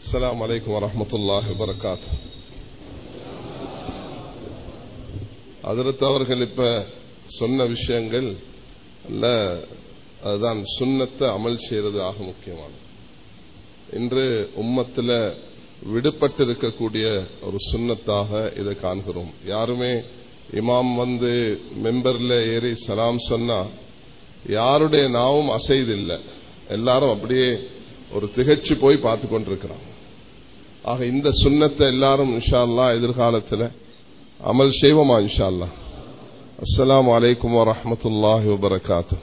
السلام عليكم ورحمة الله وبركاته அதிரத்து அவர்கள் இப்ப சொன்ன விஷயங்கள் அல்ல அதுதான் சுண்ணத்தை அமல் செய்யறது ஆக முக்கியமானது இன்று உம்மத்தில் விடுபட்டிருக்கக்கூடிய ஒரு சுண்ணத்தாக இதை காண்கிறோம் யாருமே இமாம் வந்து மெம்பர்ல ஏறி சலாம் சொன்னா யாருடைய நாவும் அசைதில்லை எல்லாரும் அப்படியே ஒரு திகச்சு போய் பார்த்து கொண்டிருக்கிறாங்க ஆக இந்த சுண்ணத்தை எல்லாரும் இன்ஷா அல்லா எதிர்காலத்தில் அமல் செய்வோமா இன்ஷா அல்லா அஸ்லாம் வலைக்கம் வரமத்துல்லாஹி வபரகாத்து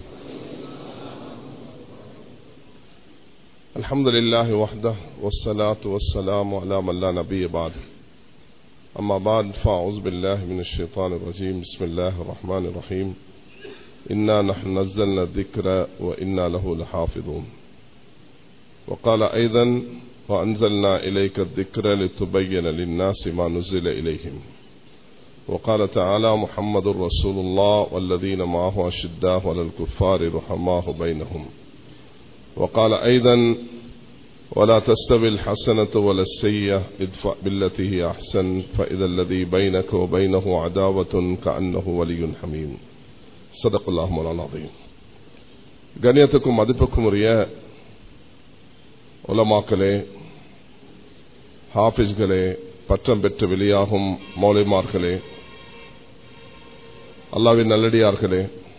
الحمد لله وحده والصلاة والسلام على من لا نبي بعد أما بعد فأعوذ بالله من الشيطان الرجيم بسم الله الرحمن الرحيم إنا نحن نزلنا الذكر وإنا له لحافظون وقال أيضا وأنزلنا إليك الذكر لتبين للناس ما نزل إليهم وقال تعالى محمد رسول الله والذين معه أشداه على الكفار رحماه بينهم وقال أيضا ولا تستوي الحسنة ولا السيئة ادفع بالتي هي أحسن فإذا الذي بينك وبينه عداوة كأنه ولي حميم صدق الله مولانا العظيم கண்ணியத்துக்கும் மதிப்புக்கும் உரிய உலமாக்களே ஹாஃபிஸ்களே பட்டம் பெற்று வெளியாகும் மௌலிமார்களே அல்லாவின் நல்லடியார்களே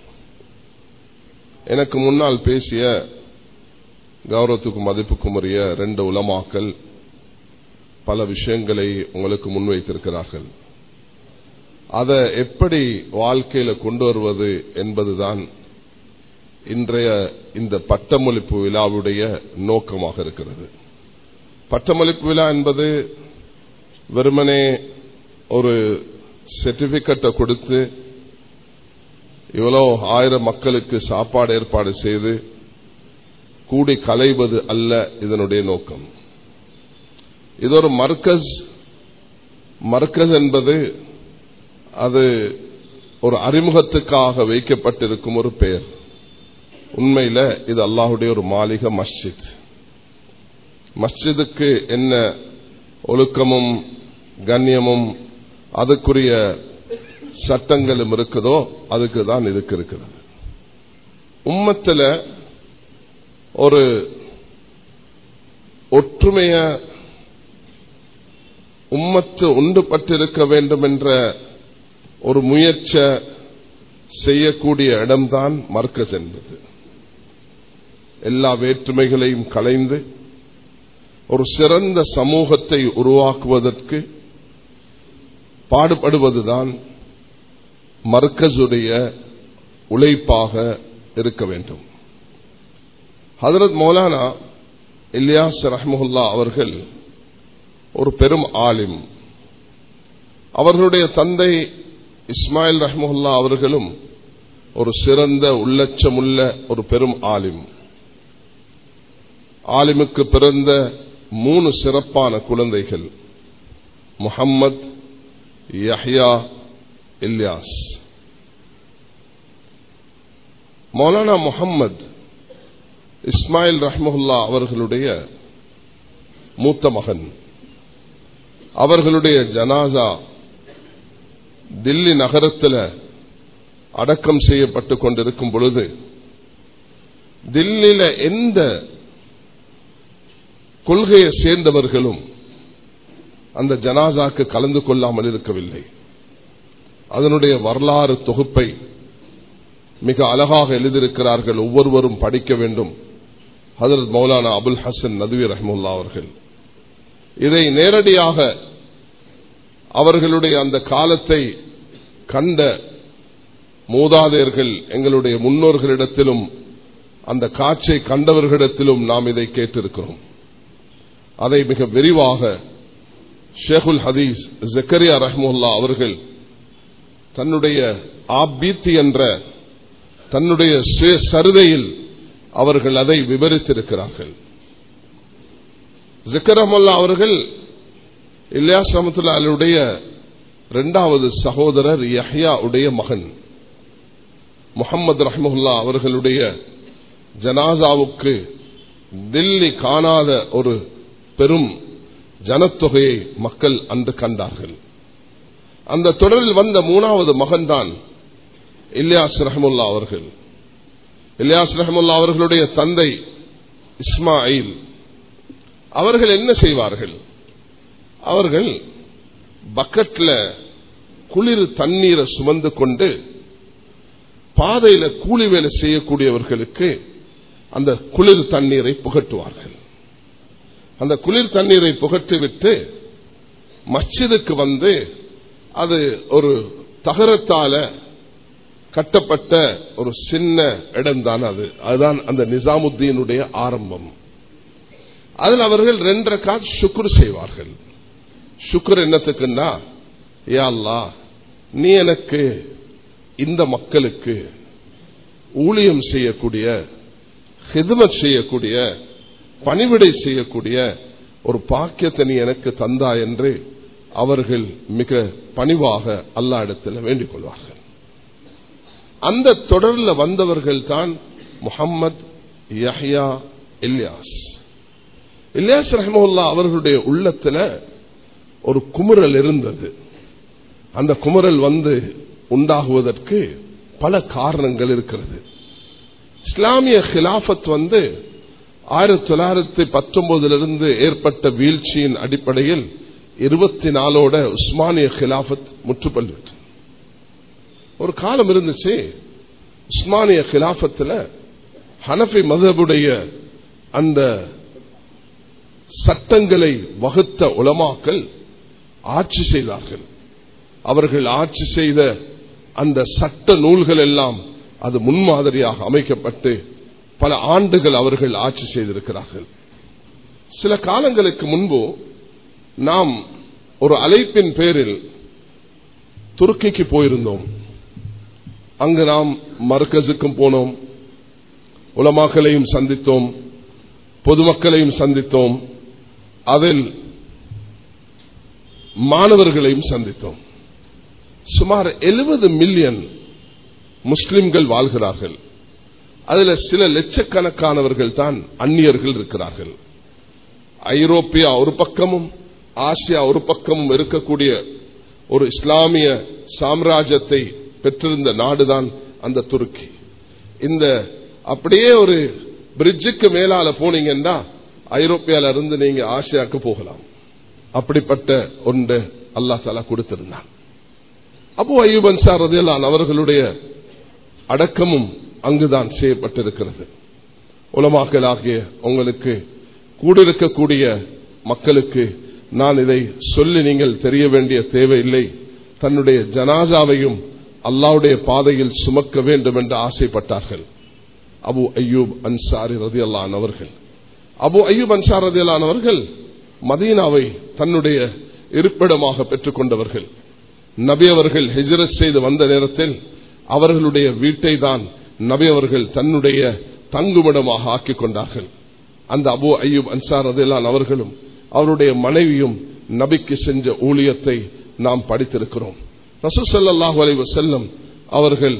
எனக்கு முன்னால் பேசிய கௌரவத்துக்கும் மதிப்புக்கும் உரிய ரெண்டு உலமாக்கள் பல விஷயங்களை உங்களுக்கு முன்வைத்திருக்கிறார்கள் அதை எப்படி வாழ்க்கையில கொண்டு வருவது என்பதுதான் இன்றைய இந்த பட்டமளிப்பு விழாவுடைய நோக்கமாக இருக்கிறது பட்டமளிப்பு விழா என்பது வெறுமனே ஒரு சர்டிபிகேட்டை கொடுத்து இவ்வளோ ஆயிரம் மக்களுக்கு சாப்பாடு ஏற்பாடு செய்து கூடி கலைவது அல்ல இதனுடைய நோக்கம் இது ஒரு மர்க்கஸ் மர்க்கஸ் என்பது அது ஒரு அறிமுகத்துக்காக வைக்கப்பட்டிருக்கும் ஒரு பெயர் உண்மையில இது அல்லாஹுடைய ஒரு மாளிகை மஸ்ஜித் மஸ்ஜிதுக்கு என்ன ஒழுக்கமும் கண்ணியமும் அதுக்குரிய சட்டங்களும் இருக்குதோ அதுக்கு தான் இதுக்கு இருக்கிறது உம்மத்தில் ஒரு ஒற்றுமைய உம்மத்து உண்டுபட்டிருக்க வேண்டும் என்ற ஒரு முயற்சி செய்யக்கூடிய இடம்தான் மர்க்கஸ் என்பது எல்லா வேற்றுமைகளையும் கலைந்து ஒரு சிறந்த சமூகத்தை உருவாக்குவதற்கு பாடுபடுவதுதான் மர்க்கசுடைய உழைப்பாக இருக்க வேண்டும் ஹதரத் மௌலானா இலியாஸ் ரஹமுல்லா அவர்கள் ஒரு பெரும் ஆலிம் அவர்களுடைய தந்தை இஸ்மாயில் ரஹமுல்லா அவர்களும் ஒரு சிறந்த உள்ளச்சமுள்ள ஒரு பெரும் ஆலிம் ஆலிமுக்கு பிறந்த மூணு சிறப்பான குழந்தைகள் முகம்மது யஹ்யா இல்யாஸ் மௌலானா முகம்மது இஸ்மாயில் ரஹ்மஹுல்லா அவர்களுடைய மூத்த மகன் அவர்களுடைய ஜனாசா தில்லி நகரத்தில் அடக்கம் செய்யப்பட்டு கொண்டிருக்கும் பொழுது தில்லியில எந்த கொள்கையை சேர்ந்தவர்களும் அந்த ஜனாசாக்கு கலந்து கொள்ளாமல் இருக்கவில்லை அதனுடைய வரலாறு தொகுப்பை மிக அழகாக எழுதியிருக்கிறார்கள் ஒவ்வொருவரும் படிக்க வேண்டும் ஹதரத் மௌலானா அபுல் ஹசன் நதுவி ரஹமுல்லா அவர்கள் இதை நேரடியாக அவர்களுடைய அந்த காலத்தை கண்ட மூதாதையர்கள் எங்களுடைய முன்னோர்களிடத்திலும் அந்த காட்சியை கண்டவர்களிடத்திலும் நாம் இதை கேட்டிருக்கிறோம் அதை மிக விரிவாக ஷேகுல் ஹதீஸ் ஜக்கரியா ரஹமுல்லா அவர்கள் தன்னுடைய ஆபீத்தி என்ற தன்னுடைய சருதையில் அவர்கள் அதை விவரித்திருக்கிறார்கள் ஜக்கரமுல்லா அவர்கள் இல்யாஸ் ரமத்துல்லாவுடைய இரண்டாவது சகோதரர் யஹ்யா உடைய மகன் முகமது ரஹமுல்லா அவர்களுடைய ஜனாசாவுக்கு தில்லி காணாத ஒரு பெரும் ஜனத்தொகையை மக்கள் அன்று கண்டார்கள் அந்த தொடரில் வந்த மூணாவது மகன்தான் இல்யாஸ் ரஹமுல்லா அவர்கள் இல்யாஸ் ரஹமுல்லா அவர்களுடைய தந்தை இஸ்மாயில் அவர்கள் என்ன செய்வார்கள் அவர்கள் பக்கெட்ல குளிர் தண்ணீரை சுமந்து கொண்டு பாதையில கூலி வேலை செய்யக்கூடியவர்களுக்கு அந்த குளிர் தண்ணீரை புகட்டுவார்கள் அந்த குளிர் தண்ணீரை புகட்டிவிட்டு மஸ்ஜிதுக்கு வந்து அது ஒரு தகரத்தால கட்டப்பட்ட ஒரு சின்ன இடம்தான் அது அதுதான் அந்த நிசாமுத்தீனுடைய ஆரம்பம் அதில் அவர்கள் ரெண்டரை கால் சுக்குர் செய்வார்கள் சுக்குர் என்னத்துக்குன்னா யாழ்லா நீ எனக்கு இந்த மக்களுக்கு ஊழியம் செய்யக்கூடிய ஹிதமத் செய்யக்கூடிய பணிவிடை செய்யக்கூடிய ஒரு பாக்கியத்தை நீ எனக்கு தந்தா என்று அவர்கள் மிக பணிவாக அல்லா இடத்தில் வேண்டிக் கொள்வார்கள் அந்த தொடரில் வந்தவர்கள் தான் முகம்மது யஹ்யா இல்யாஸ் இல்யாஸ் ரஹமுல்லா அவர்களுடைய உள்ளத்துல ஒரு குமுறல் இருந்தது அந்த குமுறல் வந்து உண்டாகுவதற்கு பல காரணங்கள் இருக்கிறது இஸ்லாமிய ஹிலாபத் வந்து ஆயிரத்தி தொள்ளாயிரத்தி பத்தொன்பதிலிருந்து ஏற்பட்ட வீழ்ச்சியின் அடிப்படையில் இருபத்தி நாலோட உஸ்மானிய ஹிலாபத் முற்றுப்பல்விட்டு ஒரு காலம் இருந்துச்சு உஸ்மானிய ஹிலாபத்தில் ஹனஃபி மதபுடைய அந்த சட்டங்களை வகுத்த உலமாக்கள் ஆட்சி செய்தார்கள் அவர்கள் ஆட்சி செய்த அந்த சட்ட நூல்கள் எல்லாம் அது முன்மாதிரியாக அமைக்கப்பட்டு பல ஆண்டுகள் அவர்கள் ஆட்சி செய்திருக்கிறார்கள் சில காலங்களுக்கு முன்பு நாம் ஒரு அழைப்பின் பேரில் துருக்கிக்கு போயிருந்தோம் அங்கு நாம் மர்கஸுக்கும் போனோம் உலமாக்களையும் சந்தித்தோம் பொதுமக்களையும் சந்தித்தோம் அதில் மாணவர்களையும் சந்தித்தோம் சுமார் எழுபது மில்லியன் முஸ்லிம்கள் வாழ்கிறார்கள் அதுல சில லட்சக்கணக்கானவர்கள் தான் அந்நியர்கள் இருக்கிறார்கள் ஐரோப்பியா ஒரு பக்கமும் ஆசியா ஒரு பக்கமும் இருக்கக்கூடிய ஒரு இஸ்லாமிய சாம்ராஜ்யத்தை பெற்றிருந்த நாடுதான் அந்த துருக்கி இந்த அப்படியே ஒரு பிரிட்ஜுக்கு மேலால போனீங்கன்னா ஐரோப்பியால இருந்து நீங்க ஆசியாவுக்கு போகலாம் அப்படிப்பட்ட ஒன்று அல்லா தாலா கொடுத்திருந்தான் அபு அய்யூப் அன்சார் ரதியல்லான் அவர்களுடைய அடக்கமும் அங்குதான் செய்யப்பட்டிருக்கிறது உலமாக்கலாகிய உங்களுக்கு கூடிருக்கக்கூடிய மக்களுக்கு நான் இதை சொல்லி நீங்கள் தெரிய வேண்டிய தேவையில்லை தன்னுடைய ஜனாசாவையும் அல்லாவுடைய பாதையில் சுமக்க வேண்டும் என்று ஆசைப்பட்டார்கள் அபு அய்யூப் அன்சாரி ரதி அல்லான் அவர்கள் அபு அய்யூப் அன்சார் ரதி அல்லான் அவர்கள் மதீனாவை தன்னுடைய இருப்பிடமாக பெற்றுக் கொண்டவர்கள் நபி அவர்கள் ஹிஜரத் செய்து வந்த நேரத்தில் அவர்களுடைய வீட்டை தான் நபி அவர்கள் தன்னுடைய தங்குமிடமாக ஆக்கிக் கொண்டார்கள் அந்த அபு அய்யூப் அன்சார் ரதிலான் அவர்களும் அவருடைய மனைவியும் நபிக்கு செஞ்ச ஊழியத்தை நாம் படித்திருக்கிறோம் ரசூசல்லாஹு அலைவ செல்லம் அவர்கள்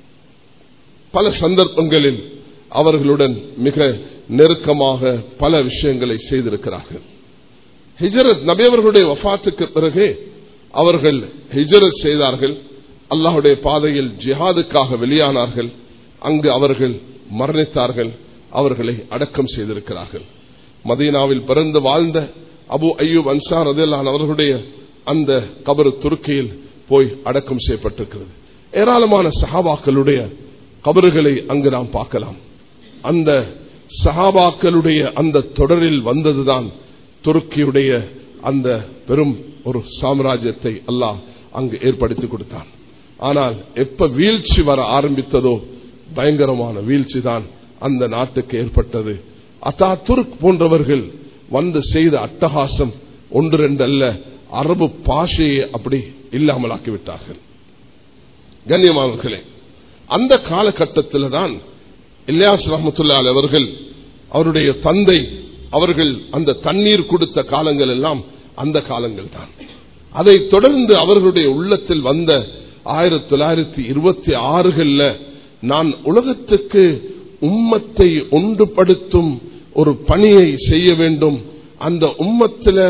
பல சந்தர்ப்பங்களில் அவர்களுடன் மிக நெருக்கமாக பல விஷயங்களை செய்திருக்கிறார்கள் ஹிஜரத் நபி அவர்களுடைய வஃத்துக்கு பிறகு அவர்கள் ஹிஜரத் செய்தார்கள் அல்லாஹுடைய பாதையில் ஜிஹாதுக்காக வெளியானார்கள் அங்கு அவர்கள் மரணித்தார்கள் அவர்களை அடக்கம் செய்திருக்கிறார்கள் மதீனாவில் பிறந்து வாழ்ந்த அபு அய்யூப் அன்சார் அதிலான் அவர்களுடைய அந்த கபரு துருக்கியில் போய் அடக்கம் செய்யப்பட்டிருக்கிறது ஏராளமான சஹாபாக்களுடைய கபறுகளை அங்கு நாம் பார்க்கலாம் அந்த சஹாபாக்களுடைய அந்த தொடரில் வந்ததுதான் துருக்கியுடைய அந்த பெரும் ஒரு சாம்ராஜ்யத்தை அல்லாஹ் அங்கு ஏற்படுத்தி கொடுத்தான் ஆனால் எப்ப வீழ்ச்சி வர ஆரம்பித்ததோ பயங்கரமான வீழ்ச்சி தான் அந்த நாட்டுக்கு ஏற்பட்டது அத்தா துருக் போன்றவர்கள் வந்து செய்த அட்டகாசம் ஒன்று ரெண்டு அல்ல அரபு பாஷையை அப்படி இல்லாமலாக்கிவிட்டார்கள் கண்ணியமானவர்களே அந்த காலகட்டத்தில் தான் இல்யாஸ் ரஹமத்துல்லால் அவர்கள் அவருடைய தந்தை அவர்கள் அந்த தண்ணீர் கொடுத்த காலங்கள் எல்லாம் அந்த காலங்கள் தான் அதை தொடர்ந்து அவர்களுடைய உள்ளத்தில் வந்த ஆயிரத்தி தொள்ளாயிரத்தி இருபத்தி ஆறுகள்ல நான் உலகத்துக்கு உம்மத்தை ஒன்றுபடுத்தும் ஒரு பணியை செய்ய வேண்டும் அந்த உம்மத்தில்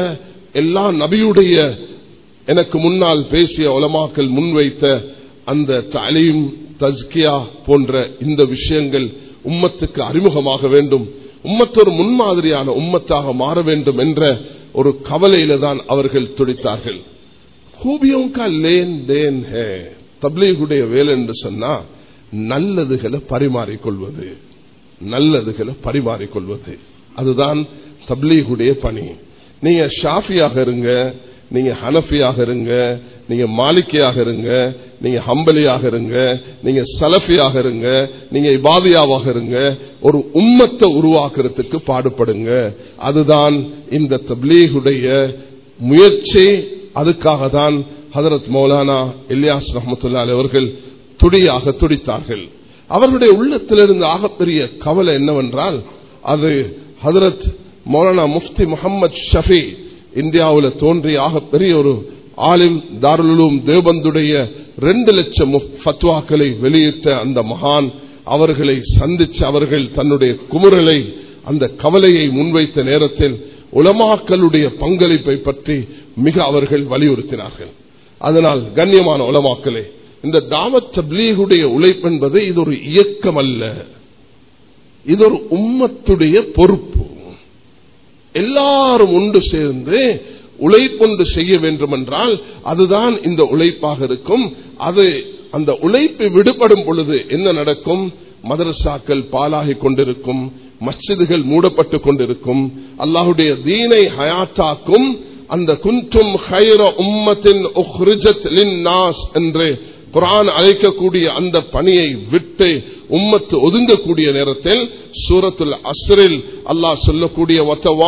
எல்லா நபியுடைய எனக்கு முன்னால் பேசிய உலமாக்கள் முன்வைத்த அந்த தலீம் தஸ்கியா போன்ற இந்த விஷயங்கள் உம்மத்துக்கு அறிமுகமாக வேண்டும் உம்மத்து ஒரு முன்மாதிரியான உம்மத்தாக மாற வேண்டும் என்ற ஒரு கவலையில தான் அவர்கள் துடித்தார்கள் கூபியோங்கா லேன் தேன் ஹே தப்லீகுடைய வேலை என்று சொன்னா நல்லதுகளை பரிமாறிக்கொள்வது நல்லதுகளை பரிமாறிக்கொள்வது அதுதான் தப்லீகுடைய பணி நீங்க ஷாஃபியாக இருங்க நீங்க ஹனஃபியாக இருங்க நீங்க மாலிக்கியாக இருங்க நீங்க ஹம்பலியாக இருங்க நீங்க சலஃபியாக இருங்க நீங்க இபாதியாவாக இருங்க ஒரு உம்மத்தை உருவாக்குறதுக்கு பாடுபடுங்க அதுதான் இந்த தப்லீகுடைய முயற்சி அதுக்காக தான் ஹதரத் மௌலானா இல்யாஸ் ரஹமத்துல்லா அவர்கள் துடியாக துடித்தார்கள் அவர்களுடைய உள்ளத்திலிருந்து ஆகப்பெரிய கவலை என்னவென்றால் அது ஹதரத் மௌலானா முஃப்தி முகமது ஷஃபி இந்தியாவில் தோன்றிய ஆகப்பெரிய ஒரு ஆலிம் தாருலும் தேவந்துடைய ரெண்டு லட்சம் ஃபத்வாக்களை வெளியிட்ட அந்த மகான் அவர்களை சந்திச்சு அவர்கள் தன்னுடைய குமுறலை அந்த கவலையை முன்வைத்த நேரத்தில் உலமாக்களுடைய பங்களிப்பை பற்றி மிக அவர்கள் வலியுறுத்தினார்கள் அதனால் கண்ணியமான உலமாக்களே இந்த தாவத் தப்லீகுடைய உழைப்பு என்பது இது ஒரு இயக்கம் அல்ல இது ஒரு உம்மத்துடைய பொறுப்பு எல்லாரும் ஒன்று சேர்ந்து உழைப்பொன்று செய்ய வேண்டும் என்றால் அதுதான் இந்த உழைப்பாக இருக்கும் அது அந்த உழைப்பு விடுபடும் பொழுது என்ன நடக்கும் மதரசாக்கள் பாலாகி கொண்டிருக்கும் மஸ்ஜிதுகள் மூடப்பட்டு கொண்டிருக்கும் அல்லாஹுடைய தீனை ஹயாத்தாக்கும் அந்த குன்றும் ஹைர உம்மத்தின் என்று குரான் அழைக்கக்கூடிய அந்த பணியை விட்டு உம்மத்து ஒதுங்கக்கூடிய நேரத்தில் சூரத்துல் அஸ்ரில் அல்லாஹ் சொல்லக்கூடிய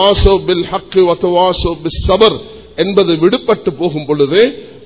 சபர் என்பது விடுபட்டு போகும் பொழுது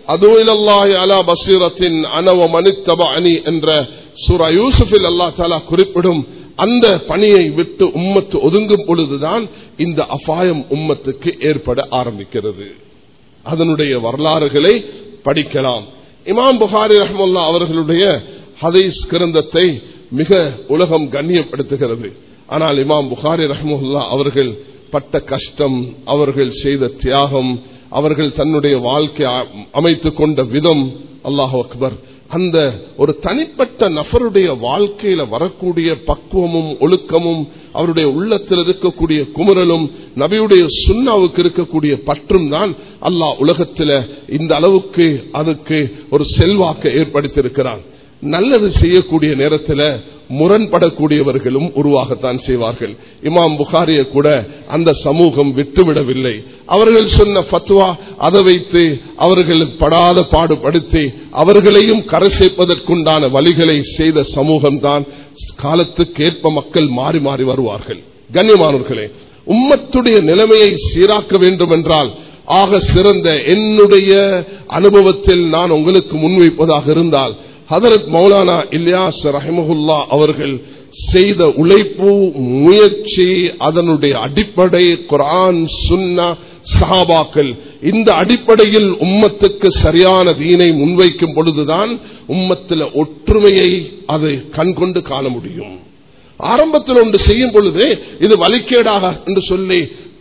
என்ற சூரா யூசுஃபில் அல்லா தாலா குறிப்பிடும் அந்த பணியை விட்டு உம்மத்து ஒதுங்கும் பொழுதுதான் இந்த அபாயம் உம்மத்துக்கு ஏற்பட ஆரம்பிக்கிறது அதனுடைய வரலாறுகளை படிக்கலாம் இமாம் புகாரி ரஹமுல்லா அவர்களுடைய ஹதீஸ் கிரந்தத்தை மிக உலகம் கண்ணியப்படுத்துகிறது ஆனால் இமாம் புகாரி ரஹமுல்லா அவர்கள் பட்ட கஷ்டம் அவர்கள் செய்த தியாகம் அவர்கள் தன்னுடைய வாழ்க்கை அமைத்துக் கொண்ட விதம் அல்லாஹ் அக்பர் அந்த ஒரு தனிப்பட்ட நபருடைய வாழ்க்கையில வரக்கூடிய பக்குவமும் ஒழுக்கமும் அவருடைய உள்ளத்தில் இருக்கக்கூடிய குமுறலும் நபியுடைய சுண்ணாவுக்கு இருக்கக்கூடிய பற்றும் தான் அல்லாஹ் உலகத்தில் இந்த அளவுக்கு அதுக்கு ஒரு செல்வாக்க ஏற்படுத்தியிருக்கிறான் நல்லது செய்யக்கூடிய நேரத்தில் முரண்படக்கூடியவர்களும் உருவாகத்தான் செய்வார்கள் இமாம் புகாரிய கூட அந்த சமூகம் விட்டுவிடவில்லை அவர்கள் சொன்ன பத்வா அதை வைத்து அவர்கள் படாத பாடுபடுத்தி அவர்களையும் கரை சேர்ப்பதற்குண்டான வழிகளை செய்த சமூகம்தான் காலத்துக்கேற்ப மக்கள் மாறி மாறி வருவார்கள் கண்ணியமானவர்களே உம்மத்துடைய நிலைமையை சீராக்க வேண்டும் என்றால் ஆக சிறந்த என்னுடைய அனுபவத்தில் நான் உங்களுக்கு முன்வைப்பதாக இருந்தால் ஹதரத் மௌலானா இல்யாஸ் ரஹிமஹுல்லா அவர்கள் செய்த உழைப்பு முயற்சி அதனுடைய அடிப்படை குரான் சுன்னா சஹாபாக்கள் இந்த அடிப்படையில் உம்மத்துக்கு சரியான தீனை முன்வைக்கும் பொழுதுதான் உம்மத்தில் ஒற்றுமையை அதை கண்கொண்டு காண முடியும் ஆரம்பத்தில் ஒன்று செய்யும் பொழுது இது வலிக்கேடாக என்று சொல்லி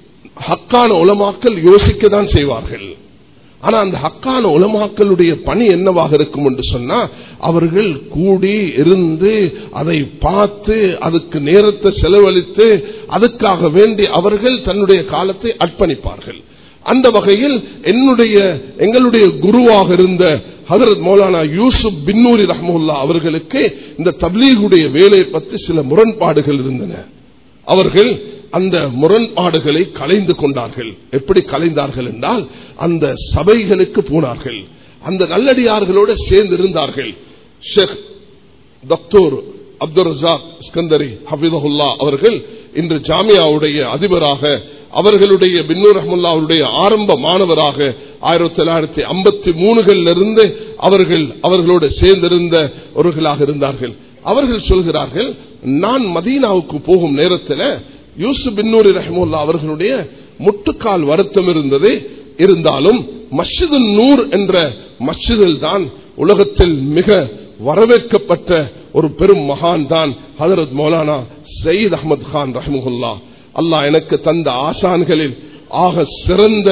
ஹக்கான உலமாக்கல் யோசிக்க தான் செய்வார்கள் ஆனா அந்த ஹக்கான உலமாக்களுடைய பணி என்னவாக இருக்கும் என்று சொன்னா அவர்கள் கூடி இருந்து அதை பார்த்து அதுக்கு நேரத்தை செலவழித்து அதுக்காக வேண்டி அவர்கள் தன்னுடைய காலத்தை அர்ப்பணிப்பார்கள் அந்த வகையில் என்னுடைய எங்களுடைய குருவாக இருந்த ஹதரத் மௌலானா யூசுப் பின்னூரி ரஹமுல்லா அவர்களுக்கு இந்த தப்லீகுடைய வேலையை பற்றி சில முரண்பாடுகள் இருந்தன அவர்கள் அந்த முரண்பாடுகளை கலைந்து கொண்டார்கள் எப்படி கலைந்தார்கள் என்றால் அந்த சபைகளுக்கு போனார்கள் அந்த நல்லடியார்களோடு சேர்ந்து இருந்தார்கள் ஷேக் டாக்டர் அப்துல் ரசாக் ஸ்கந்தரி ஹபிதகுல்லா அவர்கள் இன்று ஜாமியாவுடைய அதிபராக அவர்களுடைய பின்னூர் ரஹமுல்லா அவருடைய ஆரம்ப மாணவராக ஆயிரத்தி தொள்ளாயிரத்தி ஐம்பத்தி மூணுகளிலிருந்து அவர்கள் அவர்களோடு சேர்ந்திருந்தவர்களாக இருந்தார்கள் அவர்கள் சொல்கிறார்கள் நான் மதீனாவுக்கு போகும் நேரத்தில் யூசுப் பின்னூரி ரஹமுல்லா அவர்களுடைய முட்டுக்கால் வருத்தம் இருந்தது இருந்தாலும் மஸ்ஜிது நூர் என்ற மஸ்ஜிதில் தான் உலகத்தில் மிக வரவேற்கப்பட்ட ஒரு பெரும் மகான் தான் ஹதரத் மௌலானா சயீத் அஹமது கான் ரஹமுல்லா அல்லாஹ் எனக்கு தந்த ஆசான்களில் ஆக சிறந்த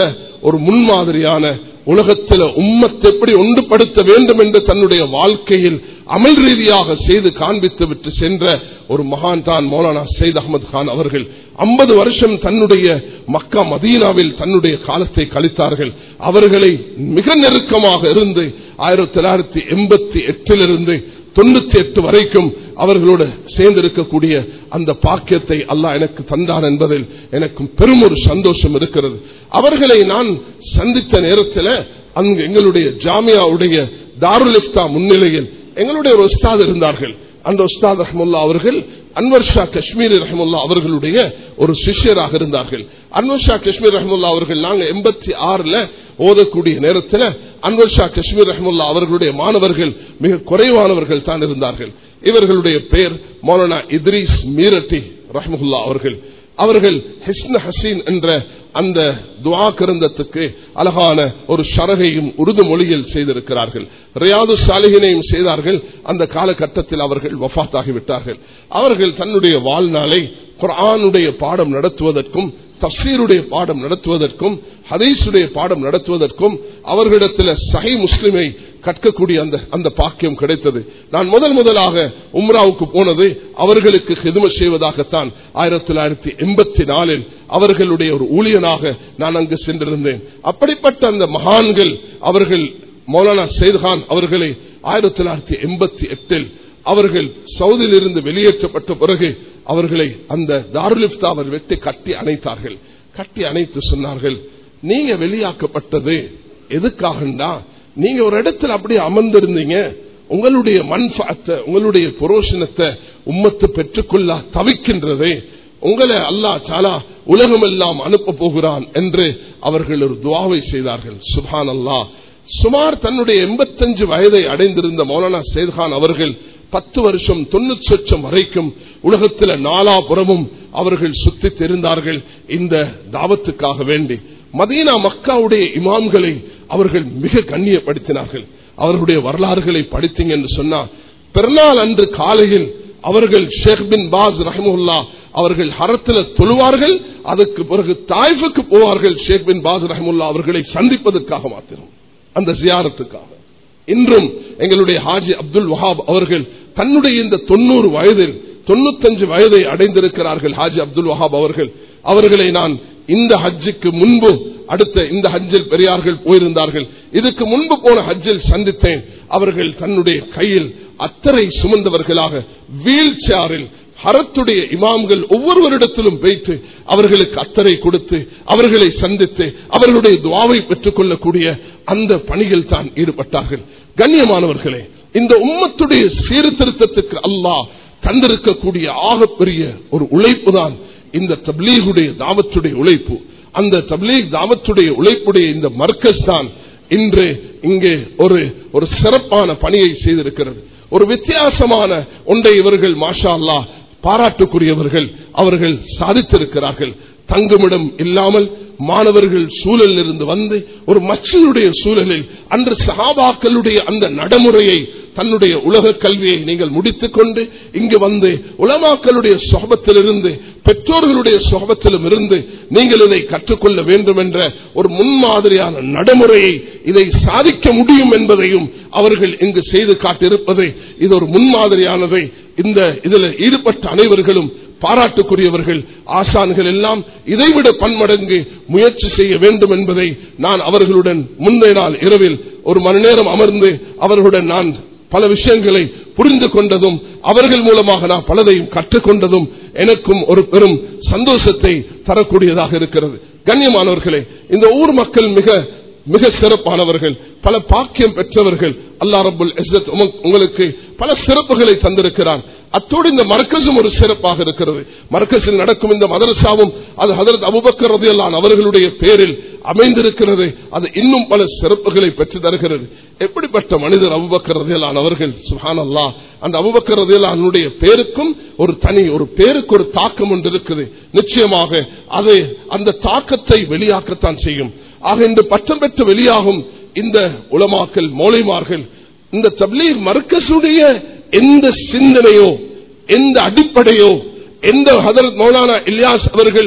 ஒரு முன்மாதிரியான உலகத்தில் உம்மத்தை எப்படி ஒன்றுபடுத்த வேண்டும் என்று தன்னுடைய வாழ்க்கையில் அமல் ரீதியாக செய்து காண்பித்து விட்டு சென்ற ஒரு மகான் தான் மௌலானா சைத் அகமது கான் அவர்கள் ஐம்பது வருஷம் தன்னுடைய மக்கா மதீனாவில் தன்னுடைய காலத்தை கழித்தார்கள் அவர்களை மிக நெருக்கமாக இருந்து ஆயிரத்தி தொள்ளாயிரத்தி எண்பத்தி எட்டிலிருந்து தொண்ணூத்தி எட்டு வரைக்கும் அவர்களோடு சேர்ந்திருக்கக்கூடிய அந்த பாக்கியத்தை அல்லாஹ் எனக்கு தந்தான் என்பதில் எனக்கும் பெரும் ஒரு சந்தோஷம் இருக்கிறது அவர்களை நான் சந்தித்த நேரத்தில் அங்கு எங்களுடைய ஜாமியாவுடைய தாருல் இஃப்தா முன்னிலையில் எங்களுடைய ஒரு உஸ்தாத் இருந்தார்கள் அந்த உஸ்தாத் ரஹமுல்லா அவர்கள் அன்வர் ஷா காஷ்மீர் ரஹமுல்லா அவர்களுடைய ஒரு சிஷ்யராக இருந்தார்கள் அன்வர் ஷா காஷ்மீர் ரஹமுல்லா அவர்கள் நாங்க எண்பத்தி ஆறுல ஓதக்கூடிய நேரத்தில் அன்வர் ஷா காஷ்மீர் ரஹமுல்லா அவர்களுடைய மாணவர்கள் மிக குறைவானவர்கள் தான் இருந்தார்கள் இவர்களுடைய பெயர் மௌலானா இத்ரீஸ் மீரட்டி ரஹமுல்லா அவர்கள் அவர்கள் ஹிஸ்ன ஹசீன் என்ற அந்த துவா கிரந்தத்துக்கு அழகான ஒரு ஷரகையும் உருது மொழியில் செய்திருக்கிறார்கள் ரியாது சாலிகினையும் செய்தார்கள் அந்த காலகட்டத்தில் அவர்கள் வஃத்தாகிவிட்டார்கள் அவர்கள் தன்னுடைய வாழ்நாளை குரானுடைய பாடம் நடத்துவதற்கும் தப்சீருடைய பாடம் நடத்துவதற்கும் ஹதீஸுடைய பாடம் நடத்துவதற்கும் அவர்களிடத்தில் சஹி முஸ்லிமை கற்கக்கூடிய அந்த அந்த பாக்கியம் கிடைத்தது நான் முதல் முதலாக உம்ராவுக்கு போனது அவர்களுக்கு ஹிதும செய்வதாகத்தான் ஆயிரத்தி தொள்ளாயிரத்தி எண்பத்தி நாலில் அவர்களுடைய ஒரு ஊழியனாக நான் அங்கு சென்றிருந்தேன் அப்படிப்பட்ட அந்த மகான்கள் அவர்கள் மௌலானா சைத்கான் அவர்களை ஆயிரத்தி தொள்ளாயிரத்தி எண்பத்தி எட்டில் அவர்கள் சவுதியில் இருந்து வெளியேற்றப்பட்ட பிறகு அவர்களை அந்த தாருலிப்தா அவர் வெட்டி கட்டி அணைத்தார்கள் கட்டி அணைத்து சொன்னார்கள் நீங்க வெளியாக்கப்பட்டது எதுக்காகண்டா நீங்க ஒரு இடத்துல அப்படியே அமர்ந்திருந்தீங்க உங்களுடைய மண்பாத்தை உங்களுடைய புரோஷனத்தை உம்மத்து பெற்றுக்கொள்ள தவிக்கின்றது உங்களை அல்லா சாலா உலகம் எல்லாம் அனுப்ப போகிறான் என்று அவர்கள் ஒரு துவாவை செய்தார்கள் சுபான் அல்லா சுமார் தன்னுடைய எண்பத்தஞ்சு வயதை அடைந்திருந்த மௌலானா சேத்கான் அவர்கள் பத்து வருஷம் தொண்ணூத்தி சொச்சம் வரைக்கும் உலகத்தில் நாலாபுறமும் அவர்கள் சுத்தி தெரிந்தார்கள் இந்த தாவத்துக்காக வேண்டி மதீனா மக்காவுடைய இமாம்களை அவர்கள் மிக கண்ணியப்படுத்தினார்கள் அவர்களுடைய வரலாறுகளை படித்தீங்க என்று சொன்னா பிறநாள் அன்று காலையில் அவர்கள் ஷேக் பின் பாஸ் ரஹமுல்லா அவர்கள் ஹரத்தில் தொழுவார்கள் அதற்கு பிறகு தாய்ஃபுக்கு போவார்கள் ஷேக் பின் பாஸ் ரஹமுல்லா அவர்களை சந்திப்பதற்காக மாத்திரம் அந்த ஜியாரத்துக்காக இன்றும் எங்களுடைய ஹாஜி அப்துல் வஹாப் அவர்கள் தன்னுடைய இந்த தொண்ணூறு வயதில் தொண்ணூத்தஞ்சு வயதை அடைந்திருக்கிறார்கள் ஹாஜி அப்துல் வஹாப் அவர்கள் அவர்களை நான் இந்த ஹஜ்ஜுக்கு முன்பு அடுத்த இந்த ஹஜ்ஜில் பெரியார்கள் போயிருந்தார்கள் இதுக்கு முன்பு போன ஹஜ்ஜில் சந்தித்தேன் அவர்கள் தன்னுடைய கையில் அத்தரை சுமந்தவர்களாக வீல் சேரில் ஹரத்துடைய இமாம்கள் ஒவ்வொருவரிடத்திலும் வைத்து அவர்களுக்கு அத்தரை கொடுத்து அவர்களை சந்தித்து அவர்களுடைய துவாவை பெற்றுக் கொள்ளக்கூடிய அந்த பணியில் தான் ஈடுபட்டார்கள் கண்ணியமானவர்களே இந்த உம்மத்துடைய சீர்திருத்தத்துக்கு அல்லாஹ் தந்திருக்கக்கூடிய ஆகப்பெரிய ஒரு உழைப்பு தான் இந்த தப்லீகுடைய தாவத்துடைய உழைப்பு அந்த தப்லீக் தாவத்துடைய உழைப்புடைய இந்த மர்க்கஸ் தான் இன்று இங்கே ஒரு ஒரு சிறப்பான பணியை செய்திருக்கிறது ஒரு வித்தியாசமான ஒன்றை இவர்கள் மாஷா அல்லா பாராட்டுக்குரியவர்கள் அவர்கள் சாதித்திருக்கிறார்கள் தங்குமிடம் இல்லாமல் மாணவர்கள் சூழலில் இருந்து வந்து ஒரு மச்சினுடைய சூழலில் அன்று சகாபாக்களுடைய அந்த நடைமுறையை தன்னுடைய உலக கல்வியை நீங்கள் முடித்துக் கொண்டு இங்கு வந்து உலமாக்களுடைய சொகபத்திலிருந்து பெற்றோர்களுடைய சொகபத்திலும் இருந்து நீங்கள் இதை கற்றுக்கொள்ள வேண்டும் என்ற ஒரு முன்மாதிரியான நடைமுறையை இதை சாதிக்க முடியும் என்பதையும் அவர்கள் இங்கு செய்து காட்டியிருப்பது இது ஒரு முன்மாதிரியானதை இந்த இதில் ஈடுபட்ட அனைவர்களும் பாராட்டுக்குரியவர்கள் ஆசான்கள் எல்லாம் இதைவிட பன்மடங்கு முயற்சி செய்ய வேண்டும் என்பதை நான் அவர்களுடன் முந்தைய நாள் இரவில் ஒரு மணி நேரம் அமர்ந்து அவர்களுடன் நான் பல விஷயங்களை புரிந்து கொண்டதும் அவர்கள் மூலமாக நான் பலதையும் கற்றுக்கொண்டதும் எனக்கும் ஒரு பெரும் சந்தோஷத்தை தரக்கூடியதாக இருக்கிறது கண்ணியமானவர்களே இந்த ஊர் மக்கள் மிக மிக சிறப்பானவர்கள் பல பாக்கியம் பெற்றவர்கள் அல்லா ரபுல் உங்களுக்கு பல சிறப்புகளை தந்திருக்கிறான் அத்தோடு இந்த மர்க்கசும் ஒரு சிறப்பாக இருக்கிறது மர்க்கஸில் நடக்கும் இந்த மதரசாவும் அது ஹதரத் அபுபக்கர் ரதியல்லான் அவர்களுடைய பேரில் அமைந்திருக்கிறது அது இன்னும் பல சிறப்புகளை பெற்று தருகிறது எப்படிப்பட்ட மனிதர் அபுபக்கர் ரதியல்லான் அவர்கள் சுஹான் அல்லா அந்த அபுபக்கர் ரதியல்லானுடைய பேருக்கும் ஒரு தனி ஒரு பேருக்கு ஒரு தாக்கம் ஒன்று இருக்குது நிச்சயமாக அது அந்த தாக்கத்தை வெளியாக்கத்தான் செய்யும் ஆக இன்று பட்டம் பெற்று வெளியாகும் இந்த உலமாக்கல் மோளைமார்கள் இந்த தப்லீக் மர்க்கசுடைய எந்த சிந்தனையோ எந்த அடிப்படையோ எந்த ஹதரத் மௌலானா இலியாஸ் அவர்கள்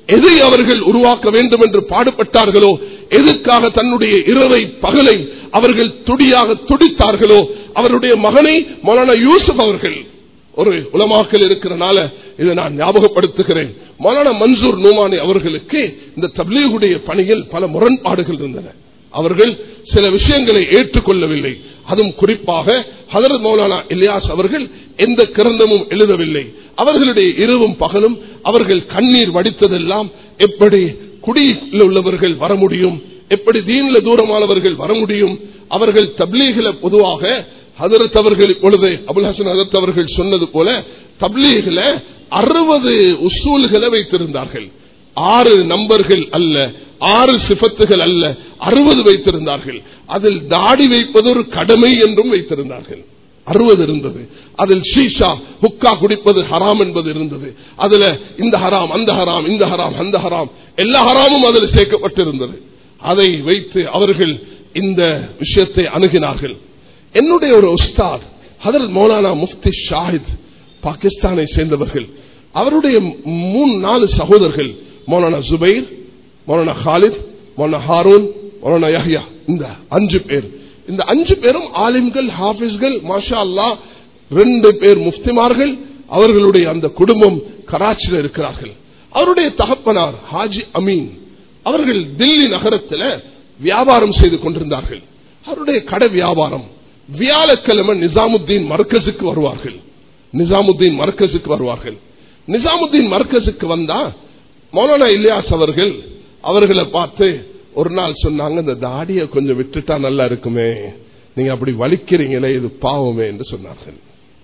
எதை அவர்கள் உருவாக்க வேண்டும் என்று பாடுபட்டார்களோ எதுக்காக தன்னுடைய இரவை பகலை அவர்கள் துடியாக துடித்தார்களோ அவருடைய மகனை மௌலானா யூசுப் அவர்கள் ஒரு உலமாக்கல் இருக்கிறனால இதை நான் ஞாபகப்படுத்துகிறேன் மௌலானா மன்சூர் நூமானி அவர்களுக்கு இந்த தப்லீகுடைய பணியில் பல முரண்பாடுகள் இருந்தன அவர்கள் சில விஷயங்களை ஏற்றுக்கொள்ளவில்லை அதுவும் குறிப்பாக ஹதரத் மௌலானா இலியாஸ் அவர்கள் எந்த கிரந்தமும் எழுதவில்லை அவர்களுடைய இரவும் பகலும் அவர்கள் கண்ணீர் வடித்ததெல்லாம் எப்படி குடியில் உள்ளவர்கள் வர முடியும் எப்படி தீன்ல தூரமானவர்கள் வர முடியும் அவர்கள் தப்லீகில பொதுவாக ஹதரத் அவர்கள் இப்பொழுது அபுல் ஹசன் ஹதரத் அவர்கள் சொன்னது போல தப்லீகில அறுபது உசூல்களை வைத்திருந்தார்கள் ஆறு நம்பர்கள் அல்ல ஆறு சிபத்துகள் அல்ல அறுபது வைத்திருந்தார்கள் அதில் தாடி வைப்பது ஒரு கடமை என்றும் வைத்திருந்தார்கள் அறுபது இருந்தது அதில் ஷீஷா ஹுக்கா குடிப்பது ஹராம் என்பது இருந்தது அதுல இந்த ஹராம் அந்த ஹராம் இந்த ஹராம் அந்த ஹராம் எல்லா ஹராமும் அதில் சேர்க்கப்பட்டிருந்தது அதை வைத்து அவர்கள் இந்த விஷயத்தை அணுகினார்கள் என்னுடைய ஒரு உஸ்தாத் ஹதரத் மௌலானா முஃப்தி ஷாஹித் பாகிஸ்தானை சேர்ந்தவர்கள் அவருடைய மூணு நாலு சகோதரர்கள் மௌலானா ஜுபைர் மௌலானா ஹாலித் மௌலானா ஹாரூன் மௌலானா யஹ்யா இந்த அஞ்சு பேர் இந்த அஞ்சு பேரும் ஆலிம்கள் ஹாபிஸ்கள் மாஷா அல்லா ரெண்டு பேர் முஃப்திமார்கள் அவர்களுடைய அந்த குடும்பம் கராச்சியில் இருக்கிறார்கள் அவருடைய தகப்பனார் ஹாஜி அமீன் அவர்கள் தில்லி நகரத்தில் வியாபாரம் செய்து கொண்டிருந்தார்கள் அவருடைய கடை வியாபாரம் வியாழக்கிழமை நிசாமுத்தீன் மர்க்கஸுக்கு வருவார்கள் நிசாமுத்தீன் மர்க்கஸுக்கு வருவார்கள் நிசாமுத்தீன் மர்க்கஸுக்கு வந்தா மௌலானா இல்லியாஸ் அவர்கள் அவர்களை பார்த்து ஒரு நாள் சொன்னாங்க இந்த தாடியை கொஞ்சம் விட்டுட்டா நல்லா இருக்குமே நீங்க அப்படி வலிக்கிறீங்களே இது பாவமே என்று சொன்னார்கள்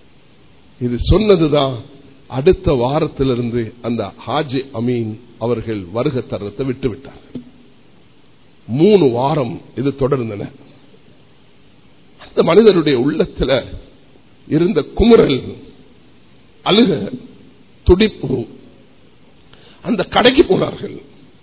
இது சொன்னதுதான் அடுத்த வாரத்திலிருந்து அந்த ஹாஜி அமீன் அவர்கள் வருக தரத்தை விட்டு விட்டார்கள் மூணு வாரம் இது தொடர்ந்தன அந்த மனிதருடைய உள்ளத்துல இருந்த குமுறல் அழுக துடிப்பு அந்த கடைக்கு போனார்கள்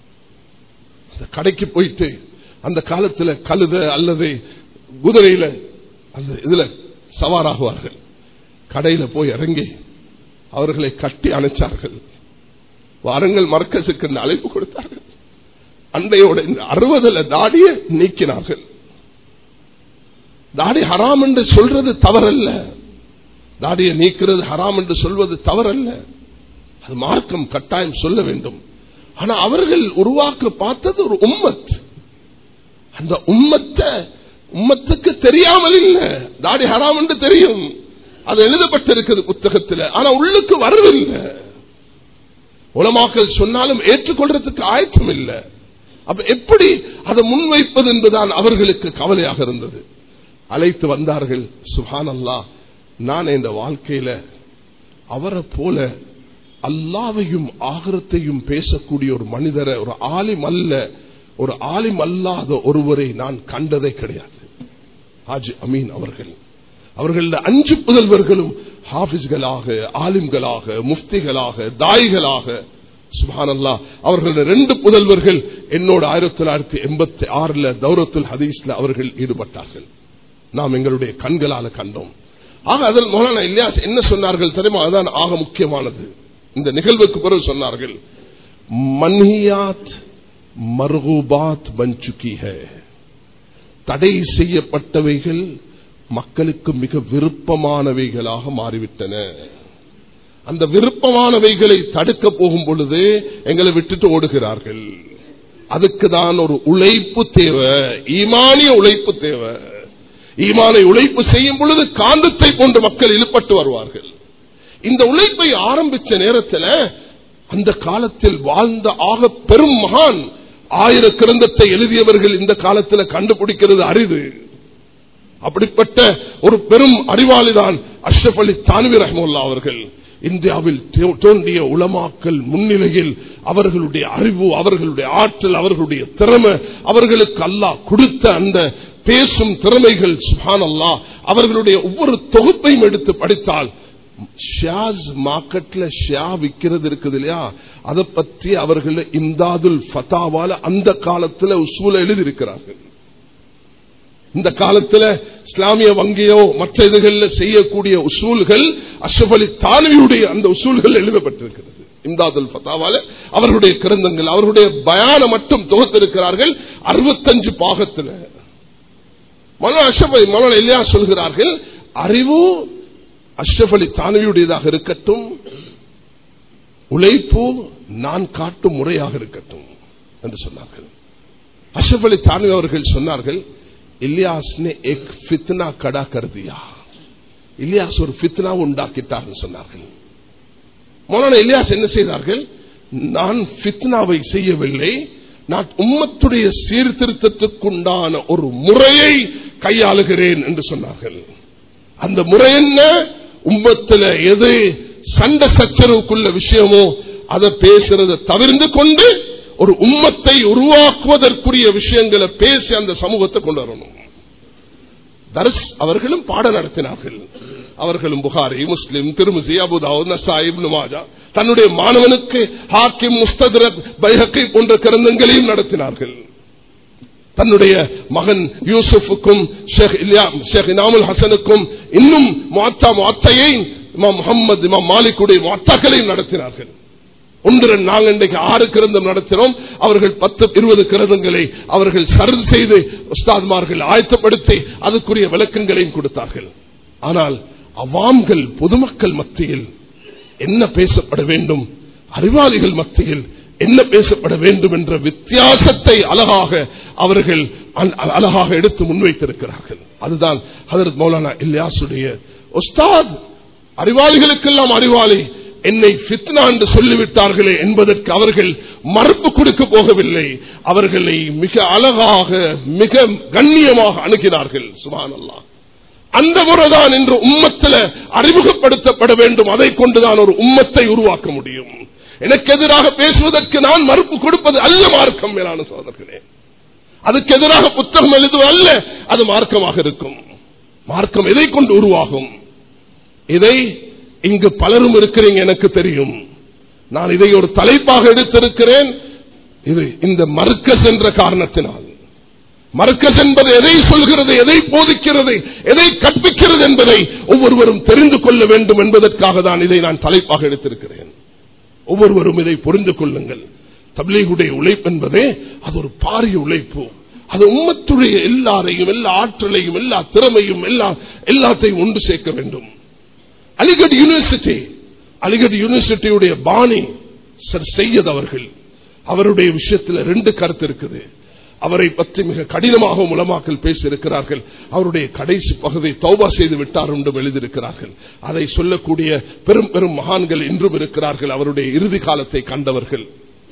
அந்த கடைக்கு போயிட்டு அந்த காலத்தில் கழுத அல்லது குதிரையில அந்த இதுல சவாராகுவார்கள் கடையில போய் இறங்கி அவர்களை கட்டி அணைச்சார்கள் வாரங்கள் மர்க்கசுக்கு இந்த அழைப்பு கொடுத்தார்கள் அன்றையோட இந்த அறுபதுல தாடிய நீக்கினார்கள் தாடி ஹராம் என்று சொல்றது தவறல்ல தாடியை நீக்கிறது ஹராம் என்று சொல்வது தவறல்ல அது மார்க்கம் கட்டாயம் சொல்ல வேண்டும் ஆனா அவர்கள் உருவாக்க பார்த்தது ஒரு உம்மத் அந்த உம்மத்தை உம்மத்துக்கு தெரியாமல் இல்ல தாடி ஹராம் என்று தெரியும் அது எழுதப்பட்டிருக்கிறது புத்தகத்தில் ஆனா உள்ளுக்கு வரவில்லை உலமாக்கள் சொன்னாலும் ஏற்றுக்கொள்றதுக்கு ஆயத்தம் இல்லை அப்ப எப்படி அதை முன்வைப்பது என்பதுதான் அவர்களுக்கு கவலையாக இருந்தது அழைத்து வந்தார்கள் சுஹான் அல்லா நான் இந்த வாழ்க்கையில அவரை போல அல்லாவையும் ஆகரத்தையும் பேசக்கூடிய ஒரு மனிதரை ஒரு ஆலிம் அல்ல ஒரு ஆலிம் அல்லாத ஒருவரை நான் கண்டதே கிடையாது ஹாஜி அமீன் அவர்கள் அவர்கள் அஞ்சு புதல்வர்களும் ஹாபிஸ்களாக ஆலிம்களாக முஃப்திகளாக தாய்களாக சுபானல்லா அவர்களுடைய ரெண்டு புதல்வர்கள் என்னோட ஆயிரத்தி தொள்ளாயிரத்தி எண்பத்தி ஆறுல தௌரத்துல் ஹதீஸ்ல அவர்கள் ஈடுபட்டார்கள் நாம் எங்களுடைய கண்களால கண்டோம் ஆக அதில் மௌலானா இல்லையாஸ் என்ன சொன்னார்கள் தெரியுமா அதுதான் ஆக முக்கியமானது இந்த நிகழ்வுக்கு பிறகு சொன்னார்கள் மன்ஹியாத் மர்கூபாத் பஞ்சுக்கி ஹே தடை செய்யப்பட்டவைகள் மக்களுக்கு மிக விருப்பமானவைகளாக மாறிவிட்டன அந்த விருப்பமானவைகளை தடுக்க போகும் பொழுது எங்களை விட்டுட்டு ஓடுகிறார்கள் அதுக்கு தான் ஒரு உழைப்பு தேவை ஈமானிய உழைப்பு தேவை ஈமானை உழைப்பு செய்யும் பொழுது காந்தத்தை போன்று மக்கள் இழுப்பட்டு வருவார்கள் இந்த உழைப்பை ஆரம்பித்த நேரத்தில் அந்த காலத்தில் வாழ்ந்த ஆக பெரும் மகான் ஆயிர கிரந்தத்தை எழுதியவர்கள் இந்த காலத்தில் கண்டுபிடிக்கிறது அரிது அப்படிப்பட்ட ஒரு பெரும் அறிவாளிதான் அஷ்ரப் அலி தான்வி ரஹமுல்லா அவர்கள் இந்தியாவில் தோன்றிய உளமாக்கல் முன்னிலையில் அவர்களுடைய அறிவு அவர்களுடைய ஆற்றல் அவர்களுடைய திறமை அவர்களுக்கு அல்லாஹ் கொடுத்த அந்த பேசும் திறமைகள் சுபான் அல்லா அவர்களுடைய ஒவ்வொரு தொகுப்பையும் எடுத்து படித்தால் ஷியாஸ் மார்க்கெட்ல ஷியா விற்கிறது இருக்குது இல்லையா அதை பற்றி அவர்கள் இம்தாதுல் ஃபதாவால அந்த காலத்துல உசூல எழுதியிருக்கிறார்கள் இந்த காலத்துல இஸ்லாமிய வங்கியோ மற்ற இதுகளில் செய்யக்கூடிய உசூல்கள் அஷ்ரப் அலி தானவியுடைய அந்த உசூல்கள் எழுதப்பட்டிருக்கிறது இம்தாதுல் ஃபத்தாவால அவர்களுடைய கிரந்தங்கள் அவர்களுடைய பயான மட்டும் தொகுத்திருக்கிறார்கள் அறுபத்தஞ்சு பாகத்தில் மன அஷப் மன இல்லையா சொல்கிறார்கள் அறிவு அஷ்ரப் அலி தானவியுடையதாக இருக்கட்டும் உழைப்பு நான் காட்டும் முறையாக இருக்கட்டும் என்று சொன்னார்கள் அஷ்ரப் அலி தானவி அவர்கள் சொன்னார்கள் இலியாஸ் ने एक फितना कड़ा कर दिया இலியாஸ் ஒரு ஃபித்னா உண்டாக்கிட்டார் சொன்னார்கள் மௌலானா இலியாஸ் என்ன செய்தார்கள் நான் ஃபித்னாவை செய்யவில்லை நான் உம்மத்துடைய சீர்திருத்தத்துக்குண்டான ஒரு முறையை கையாளுகிறேன் என்று சொன்னார்கள் அந்த முறை என்ன உம்மத்தில் எது சண்டை சச்சரவுக்குள்ள விஷயமோ அதை பேசுறதை தவிர்ந்து கொண்டு ஒரு உம்மத்தை உருவாக்குவதற்குரிய விஷயங்களை பேசி அந்த சமூகத்தை கொண்டு வரணும் தர்ஸ் அவர்களும் பாட நடத்தினார்கள் அவர்களும் புகாரி முஸ்லிம் திருமிசி அபுதாவு நசாயிப் நுமாஜா தன்னுடைய மாணவனுக்கு ஹாக்கிம் முஸ்தரத் பைஹக்கை போன்ற கிரந்தங்களையும் நடத்தினார்கள் தன்னுடைய மகன் யூசுஃபுக்கும் ஷேக் இனாமுல் ஹசனுக்கும் இன்னும் மாத்தா மாத்தையை இமாம் முகமது இமாம் மாலிக்குடைய மாத்தாக்களையும் நடத்தினார்கள் ஒன்று நாங்கள் இன்றைக்கு ஆறு கிரந்தம் நடத்தினோம் அவர்கள் பத்து இருபது கிரந்தங்களை அவர்கள் சரது செய்து உஸ்தாத்மார்கள் ஆயத்தப்படுத்தி அதுக்குரிய விளக்கங்களையும் கொடுத்தார்கள் ஆனால் அவாம்கள் பொதுமக்கள் மத்தியில் என்ன பேசப்பட வேண்டும் அறிவாளிகள் மத்தியில் என்ன பேசப்பட வேண்டும் என்ற வித்தியாசத்தை அழகாக அவர்கள் அழகாக எடுத்து முன்வைத்திருக்கிறார்கள் அதுதான் ஹதரத் மௌலானா இல்யாசுடைய உஸ்தாத் அறிவாளிகளுக்கெல்லாம் அறிவாளி என்னை ஃபித்னா என்று சொல்லிவிட்டார்களே என்பதற்கு அவர்கள் மறுப்பு கொடுக்க போகவில்லை அவர்களை மிக அழகாக மிக கண்ணியமாக அணுகினார்கள் சுபான் அல்லா அந்த முறைதான் இன்று உம்மத்தில் அறிமுகப்படுத்தப்பட வேண்டும் அதை கொண்டுதான் ஒரு உம்மத்தை உருவாக்க முடியும் எனக்கு எதிராக பேசுவதற்கு நான் மறுப்பு கொடுப்பது அல்ல மார்க்கம் மேலான சோதர்களே அதுக்கு எதிராக புத்தகம் எழுதுவது அல்ல அது மார்க்கமாக இருக்கும் மார்க்கம் எதை கொண்டு உருவாகும் இதை இங்கு பலரும் இருக்கிறீங்க எனக்கு தெரியும் நான் இதை ஒரு தலைப்பாக எடுத்திருக்கிறேன் இது இந்த மறுக்கஸ் என்ற காரணத்தினால் மறுக்கஸ் என்பது எதை சொல்கிறது எதை போதிக்கிறது எதை கற்பிக்கிறது என்பதை ஒவ்வொருவரும் தெரிந்து கொள்ள வேண்டும் என்பதற்காக தான் இதை நான் தலைப்பாக எடுத்திருக்கிறேன் ஒவ்வொருவரும் இதை புரிந்து கொள்ளுங்கள் தபிலீகுடைய உழைப்பு என்பதே அது ஒரு பாரிய உழைப்பு அது உம்மத்துடைய எல்லாரையும் எல்லா ஆற்றலையும் எல்லா திறமையும் எல்லா எல்லாத்தையும் ஒன்று சேர்க்க வேண்டும் அலிகட் யூனிவர்சிட்டி அலிகட் யூனிவர்சிட்டியுடைய பாணி சர் செய்யது அவர்கள் அவருடைய விஷயத்தில் ரெண்டு கருத்து இருக்குது அவரை பற்றி மிக கடினமாக உலமாக்கல் பேசியிருக்கிறார்கள் அவருடைய கடைசி பகுதியை தௌபா செய்து விட்டார் என்றும் எழுதியிருக்கிறார்கள் அதை சொல்லக்கூடிய பெரும் பெரும் மகான்கள் இன்றும் இருக்கிறார்கள் அவருடைய இறுதி காலத்தை கண்டவர்கள்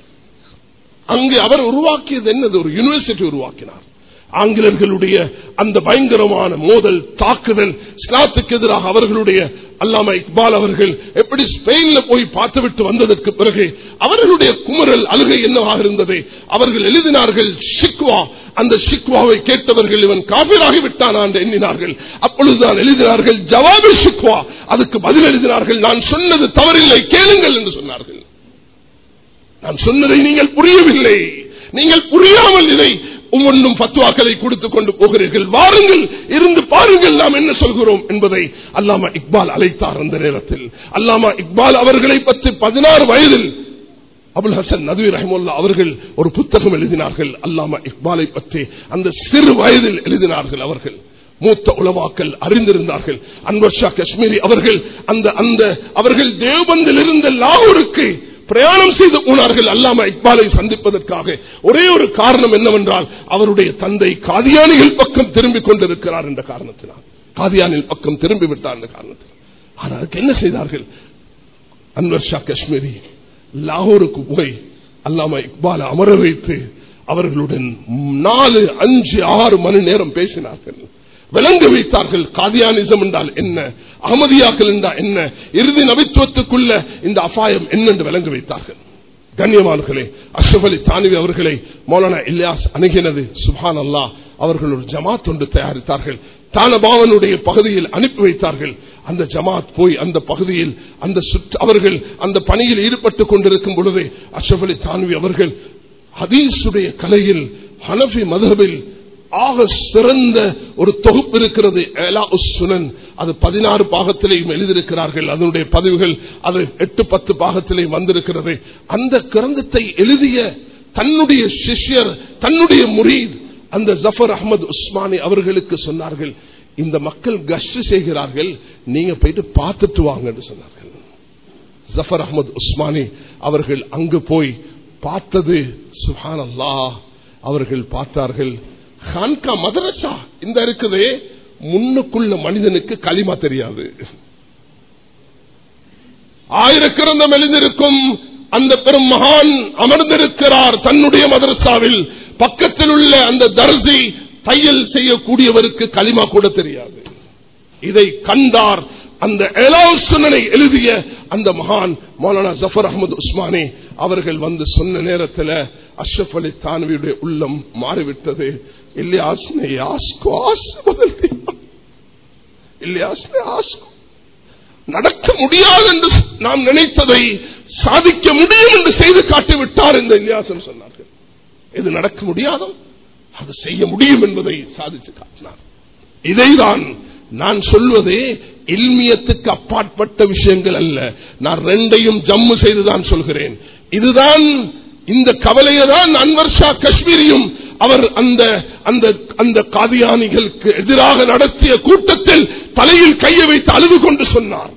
அங்கு அவர் உருவாக்கியது என்னது ஒரு யூனிவர்சிட்டி உருவாக்கினார் ஆங்கிலர்களுடைய அந்த பயங்கரமான மோதல் தாக்குதல் இஸ்லாத்துக்கு எதிராக அவர்களுடைய அல்லாம இக்பால் அவர்கள் எப்படி ஸ்பெயின்ல போய் பார்த்துவிட்டு வந்ததற்கு பிறகு அவர்களுடைய குமரல் அழுகை என்னவாக இருந்தது அவர்கள் எழுதினார்கள் ஷிக்வா அந்த ஷிக்வாவை கேட்டவர்கள் இவன் காபிராகி விட்டானா என்று எண்ணினார்கள் அப்பொழுதுதான் எழுதினார்கள் ஜவாபி ஷிக்வா அதுக்கு பதில் எழுதினார்கள் நான் சொன்னது தவறில்லை கேளுங்கள் என்று சொன்னார்கள் நான் சொன்னதை நீங்கள் புரியவில்லை நீங்கள் புரியாமல் இதை ஒவ்வொன்றும் பத்துவாக்களை கொடுத்துக் கொண்டு போகிறீர்கள் வாருங்கள் இருந்து பாருங்கள் நாம் என்ன சொல்கிறோம் என்பதை அல்லாமா இக்பால் அழைத்தார் அந்த நேரத்தில் அல்லாமா இக்பால் அவர்களை பற்றி பதினாறு வயதில் அபுல் ஹசன் நதுவி ரஹமுல்லா அவர்கள் ஒரு புத்தகம் எழுதினார்கள் அல்லாமா இக்பாலை பற்றி அந்த சிறு வயதில் எழுதினார்கள் அவர்கள் மூத்த உளவாக்கள் அறிந்திருந்தார்கள் அன்வர் ஷா காஷ்மீரி அவர்கள் அந்த அந்த அவர்கள் தேவபந்தில் இருந்த லாகூருக்கு பிரயாணம் செய்து போனார்கள் அல்லாம இக்பாலை சந்திப்பதற்காக ஒரே ஒரு காரணம் என்னவென்றால் அவருடைய தந்தை காதியானிகள் பக்கம் திரும்பிக் கொண்டிருக்கிறார் என்ற காரணத்தினால் காதியானில் பக்கம் திரும்பி விட்டார் என்ற காரணத்தில் ஆனால் அதுக்கு என்ன செய்தார்கள் அன்வர் ஷா காஷ்மீரி லாகூருக்கு போய் அல்லாம இக்பாலை அமர வைத்து அவர்களுடன் நாலு அஞ்சு ஆறு மணி நேரம் பேசினார்கள் விளங்க வைத்தார்கள் காதியானிசம் என்றால் என்ன அகமதியாக்கள் என்றால் என்ன இறுதி நபித்துவத்துக்குள்ள இந்த அபாயம் என்னென்று விளங்க வைத்தார்கள் கண்ணியமானர்களே அஷ்ரப் அலி தானிவி அவர்களை மௌலானா இல்யாஸ் அணுகினது சுபான் அல்லா அவர்கள் ஒரு ஜமாத் ஒன்று தயாரித்தார்கள் தானபாவனுடைய பகுதியில் அனுப்பி வைத்தார்கள் அந்த ஜமாத் போய் அந்த பகுதியில் அந்த அவர்கள் அந்த பணியில் ஈடுபட்டுக் கொண்டிருக்கும் பொழுது அஷ்ரப் அலி தான்வி அவர்கள் ஹதீஸுடைய கலையில் ஹனஃபி மதபில் ஆக சிறந்த ஒரு தொகுப்பு இருக்கிறது ஏலா சுனன் அது பதினாறு பாகத்திலேயும் எழுதியிருக்கிறார்கள் அதனுடைய பதிவுகள் அது எட்டு பத்து பாகத்திலேயும் வந்திருக்கிறது அந்த கிரந்தத்தை எழுதிய தன்னுடைய சிஷ்யர் தன்னுடைய முரீத் அந்த ஜஃபர் அஹமது உஸ்மானி அவர்களுக்கு சொன்னார்கள் இந்த மக்கள் கஷ்டு செய்கிறார்கள் நீங்க போயிட்டு பார்த்துட்டு வாங்க என்று சொன்னார்கள் ஜஃபர் அஹமது உஸ்மானி அவர்கள் அங்கு போய் பார்த்தது சுஹான் அல்லா அவர்கள் பார்த்தார்கள் ஹான்கா மதரசா இந்த இருக்குதே முன்னுக்குள்ள மனிதனுக்கு களிமா தெரியாது ஆயிரக்கிரந்தம் எழுந்திருக்கும் அந்த பெரும் மகான் அமர்ந்திருக்கிறார் தன்னுடைய மதரசாவில் பக்கத்தில் உள்ள அந்த தர்சி தையல் செய்யக்கூடியவருக்கு களிமா கூட தெரியாது இதை கண்டார் அந்த எலாசுனனை எழுதிய அந்த மகான் மௌலானா ஜஃபர் அகமது உஸ்மானி அவர்கள் வந்து சொன்ன நேரத்தில் அஷ்ரப் அலி தானவியுடைய உள்ளம் மாறிவிட்டது இல்லையாஸ்னே ஆஸ்கோ ஆஸ் இல்லையாஸ்னே ஆஸ்கோ நடக்க முடியாது என்று நாம் நினைத்ததை சாதிக்க முடியும் என்று செய்து காட்டிவிட்டார் இந்த இல்லியாசன் சொன்னார்கள் இது நடக்க முடியாதோ அது செய்ய முடியும் என்பதை சாதித்து காட்டினார் இதைதான் நான் சொல்வதே இல்மியத்துக்கு அப்பாற்பட்ட விஷயங்கள் அல்ல நான் ரெண்டையும் ஜம்மு செய்துதான் சொல்கிறேன் இதுதான் இந்த கவலையை தான் அன்வர் ஷா காஷ்மீரியும் அவர் அந்த அந்த அந்த காதியானிகளுக்கு எதிராக நடத்திய கூட்டத்தில் தலையில் கையை வைத்து அழுது கொண்டு சொன்னார்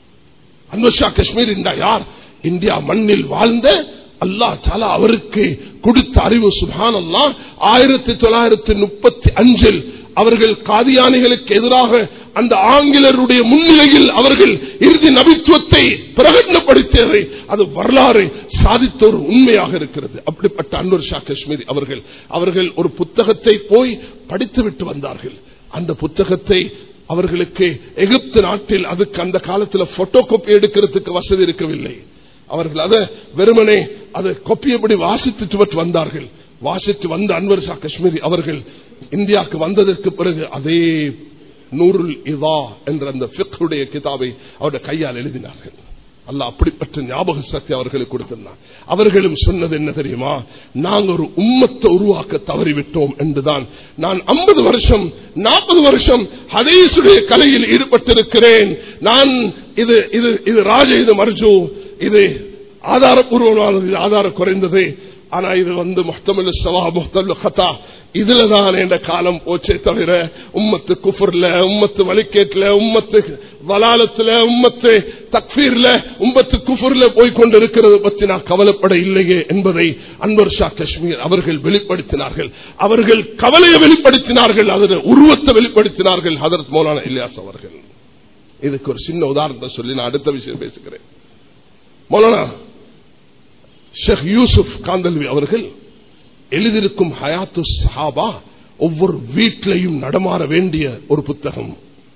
அன்வர் ஷா காஷ்மீர் என்றா யார் இந்தியா மண்ணில் வாழ்ந்த அல்லா தாலா அவருக்கு கொடுத்த அறிவு சுபான் அல்லா ஆயிரத்தி தொள்ளாயிரத்தி முப்பத்தி அஞ்சில் அவர்கள் காதியானிகளுக்கு எதிராக அந்த ஆங்கிலருடைய முன்னிலையில் அவர்கள் இறுதி நபித்துவத்தை பிரகடனப்படுத்தியதை அது வரலாறு சாதித்த ஒரு உண்மையாக இருக்கிறது அப்படிப்பட்ட அன்வர் ஷா காஷ்மீரி அவர்கள் அவர்கள் ஒரு புத்தகத்தை போய் படித்து விட்டு வந்தார்கள் அந்த புத்தகத்தை அவர்களுக்கு எகிப்து நாட்டில் அதுக்கு அந்த காலத்தில் போட்டோ காப்பி எடுக்கிறதுக்கு வசதி இருக்கவில்லை அவர்கள் அதை வெறுமனே அதை கொப்பியபடி வாசித்துட்டு வந்தார்கள் வாசித்து வந்த அன்வர் ஷா காஷ்மீரி அவர்கள் இந்தியாவுக்கு வந்ததற்கு பிறகு அதே நூருல் இதா என்ற அந்த பிக்குடைய கிதாபை அவருடைய கையால் எழுதினார்கள் அல்ல அப்படிப்பட்ட ஞாபக சக்தி அவர்களுக்கு கொடுத்திருந்தார் அவர்களும் சொன்னது என்ன தெரியுமா நாங்கள் ஒரு உம்மத்தை உருவாக்க தவறிவிட்டோம் என்றுதான் நான் ஐம்பது வருஷம் நாற்பது வருஷம் ஹதீசுடைய கலையில் ஈடுபட்டிருக்கிறேன் நான் இது இது இது ராஜ இது மர்ஜு இது ஆதாரபூர்வமானது இது ஆதாரம் குறைந்தது ஆனா இது வந்து முஹ்தமில் சவா முஹ்தல் ஹதா இதுல தான் என்ற காலம் போச்சே தவிர உம்மத்து குஃபர்ல உம்மத்து வழிகேட்டுல உம்மத்து வலாலத்துல உம்மத்து தக்பீர்ல உம்மத்து குஃபர்ல போய் கொண்டிருக்கிறது பற்றி நான் கவலைப்பட இல்லையே என்பதை அன்வர் ஷா காஷ்மீர் அவர்கள் வெளிப்படுத்தினார்கள் அவர்கள் கவலையை வெளிப்படுத்தினார்கள் அதன் உருவத்தை வெளிப்படுத்தினார்கள் ஹதரத் மௌலானா இலியாஸ் அவர்கள் இதுக்கு ஒரு சின்ன உதாரணத்தை சொல்லி நான் அடுத்த விஷயம் பேசுகிறேன் மௌலானா ஷேக் யூசுப் காந்தல்வி அவர்கள் எழுதியிருக்கும் ஹயாத்து சஹாபா ஒவ்வொரு வீட்டிலையும் நடமாற வேண்டிய ஒரு புத்தகம்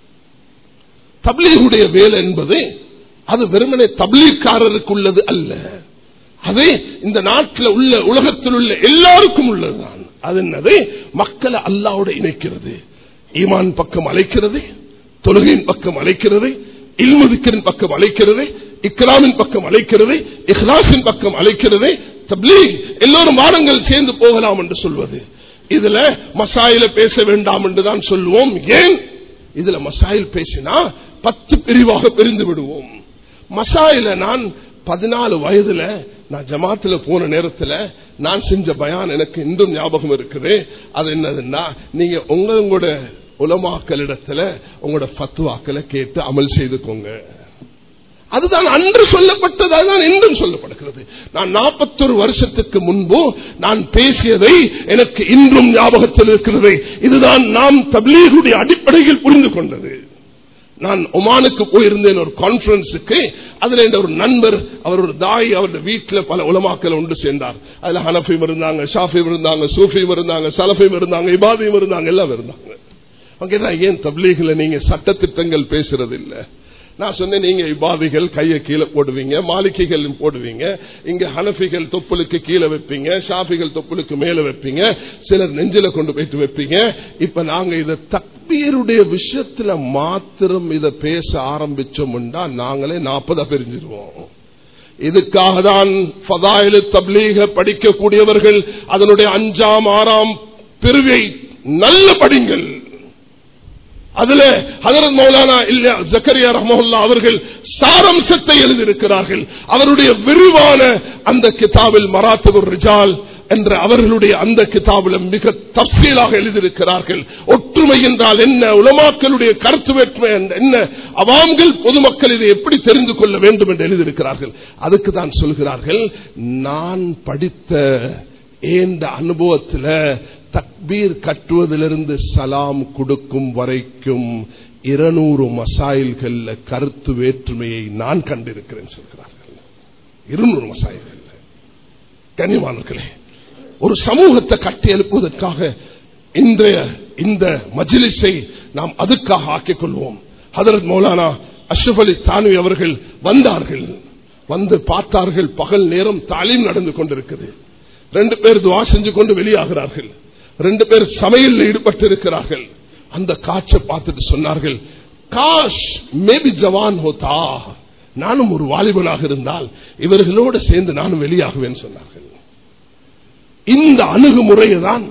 தப்லீகுடைய வேலை என்பது அது வெறுமனே தப்லீக்காரருக்கு உள்ளது அல்ல அது இந்த நாட்டில் உள்ள உலகத்தில் உள்ள எல்லாருக்கும் உள்ளதுதான் அது என்னது மக்களை அல்லாவோட இணைக்கிறது ஈமான் பக்கம் அழைக்கிறது தொழுகையின் பக்கம் அழைக்கிறது இல்முதிக்கின் பக்கம் அழைக்கிறது இக்ராமின் பக்கம் அழைக்கிறது இஹ்லாசின் பக்கம் அழைக்கிறது தப்லீக் எல்லோரும் வாரங்கள் சேர்ந்து போகலாம் என்று சொல்வது இதுல மசாயில பேச வேண்டாம் என்று தான் சொல்லுவோம் ஏன் இதுல மசாயில் பேசினா பத்து பிரிவாக பிரிந்து விடுவோம் மசாயில நான் பதினாலு வயதுல நான் ஜமாத்துல போன நேரத்துல நான் செஞ்ச பயான் எனக்கு இன்றும் ஞாபகம் இருக்குது அது என்னதுன்னா நீங்க உங்களோட உலமாக்களிடத்துல உங்களோட பத்துவாக்களை கேட்டு அமல் செய்துக்கோங்க அதுதான் அன்று சொல்லப்பட்டது அதுதான் இன்றும் சொல்லப்படுகிறது நான் நாற்பத்தொரு வருஷத்துக்கு முன்பு நான் பேசியதை எனக்கு இன்றும் ஞாபகத்தில் இருக்கிறது இதுதான் நாம் தப்லீகுடைய அடிப்படையில் புரிந்து கொண்டது நான் ஒமானுக்கு போயிருந்தேன் ஒரு கான்பரன்ஸுக்கு அதுல இந்த ஒரு நண்பர் அவர் ஒரு தாய் அவருடைய வீட்டில் பல உலமாக்கள் ஒன்று சேர்ந்தார் அதுல ஹனஃபையும் இருந்தாங்க ஷாஃபியும் இருந்தாங்க சூஃபியும் இருந்தாங்க சலஃபையும் இருந்தாங்க இபாதியும் இருந்தாங்க எல்லாம் இருந்தாங்க அங்கேதான் ஏன் தப்லீகில் நீங்க சட்டத்திட்டங்கள் பேசுறது இல்லை நான் சொன்னேன் நீங்க இபாதிகள் கையை கீழே போடுவீங்க மாளிகைகள் போடுவீங்க இங்க ஹனஃபிகள் தொப்புளுக்கு கீழே வைப்பீங்க ஷாஃபிகள் தொப்புளுக்கு மேல வைப்பீங்க சிலர் நெஞ்சில கொண்டு போயிட்டு வைப்பீங்க இப்ப நாங்க இத தக்பீருடைய விஷயத்துல மாத்திரம் இத பேச ஆரம்பிச்சோம்டா நாங்களே நாற்பதா பிரிஞ்சிருவோம் இதுக்காக தான் ஃபதாயிலு தப்லீக படிக்கக்கூடியவர்கள் அதனுடைய அஞ்சாம் ஆறாம் பிரிவை நல்ல படிங்கள் அதுல ஹதரத் மௌலானா இல்ல ஜக்கரியா ரஹமுல்லா அவர்கள் சாரம்சத்தை எழுதியிருக்கிறார்கள் அவருடைய விரிவான அந்த கிதாபில் மராத்தபுர் ரிஜால் என்ற அவர்களுடைய அந்த கிதாபில் மிக தப்சீலாக எழுதியிருக்கிறார்கள் ஒற்றுமை என்றால் என்ன உலமாக்களுடைய கருத்து வேற்றுமை என்ன அவாம்கள் பொதுமக்கள் இதை எப்படி தெரிந்து கொள்ள வேண்டும் என்று எழுதியிருக்கிறார்கள் அதுக்கு தான் சொல்கிறார்கள் நான் படித்த ஏந்த அனுபவத்தில் தக்பீர் கட்டுவதிலிருந்து சலாம் கொடுக்கும் வரைக்கும் இருநூறு மசாயில்கள் கருத்து வேற்றுமையை நான் கண்டிருக்கிறேன் சொல்கிறார்கள் இருநூறு மசாயில்கள் கனிவானர்களே ஒரு சமூகத்தை கட்டி எழுப்புவதற்காக இன்றைய இந்த மஜிலிஸை நாம் அதுக்காக ஆக்கிக் கொள்வோம் ஹதரத் மௌலானா அஷ்ரப் அலி தானவி அவர்கள் வந்தார்கள் வந்து பார்த்தார்கள் பகல் நேரம் தாலீம் நடந்து கொண்டிருக்கிறது ரெண்டு பேர் துவா செஞ்சு கொண்டு வெளியாகிறார்கள் ரெண்டு பேர் சமையல் ஈடுபட்டு இருக்கிறார்கள் அந்த காட்சை பார்த்துட்டு சொன்னார்கள் காஷ் மேபி ஜவான் ஹோதா நானும் ஒரு வாலிபனாக இருந்தால் இவர்களோடு சேர்ந்து நானும் வெளியாகுவேன் சொன்னார்கள் இந்த அணுகுமுறையை தான்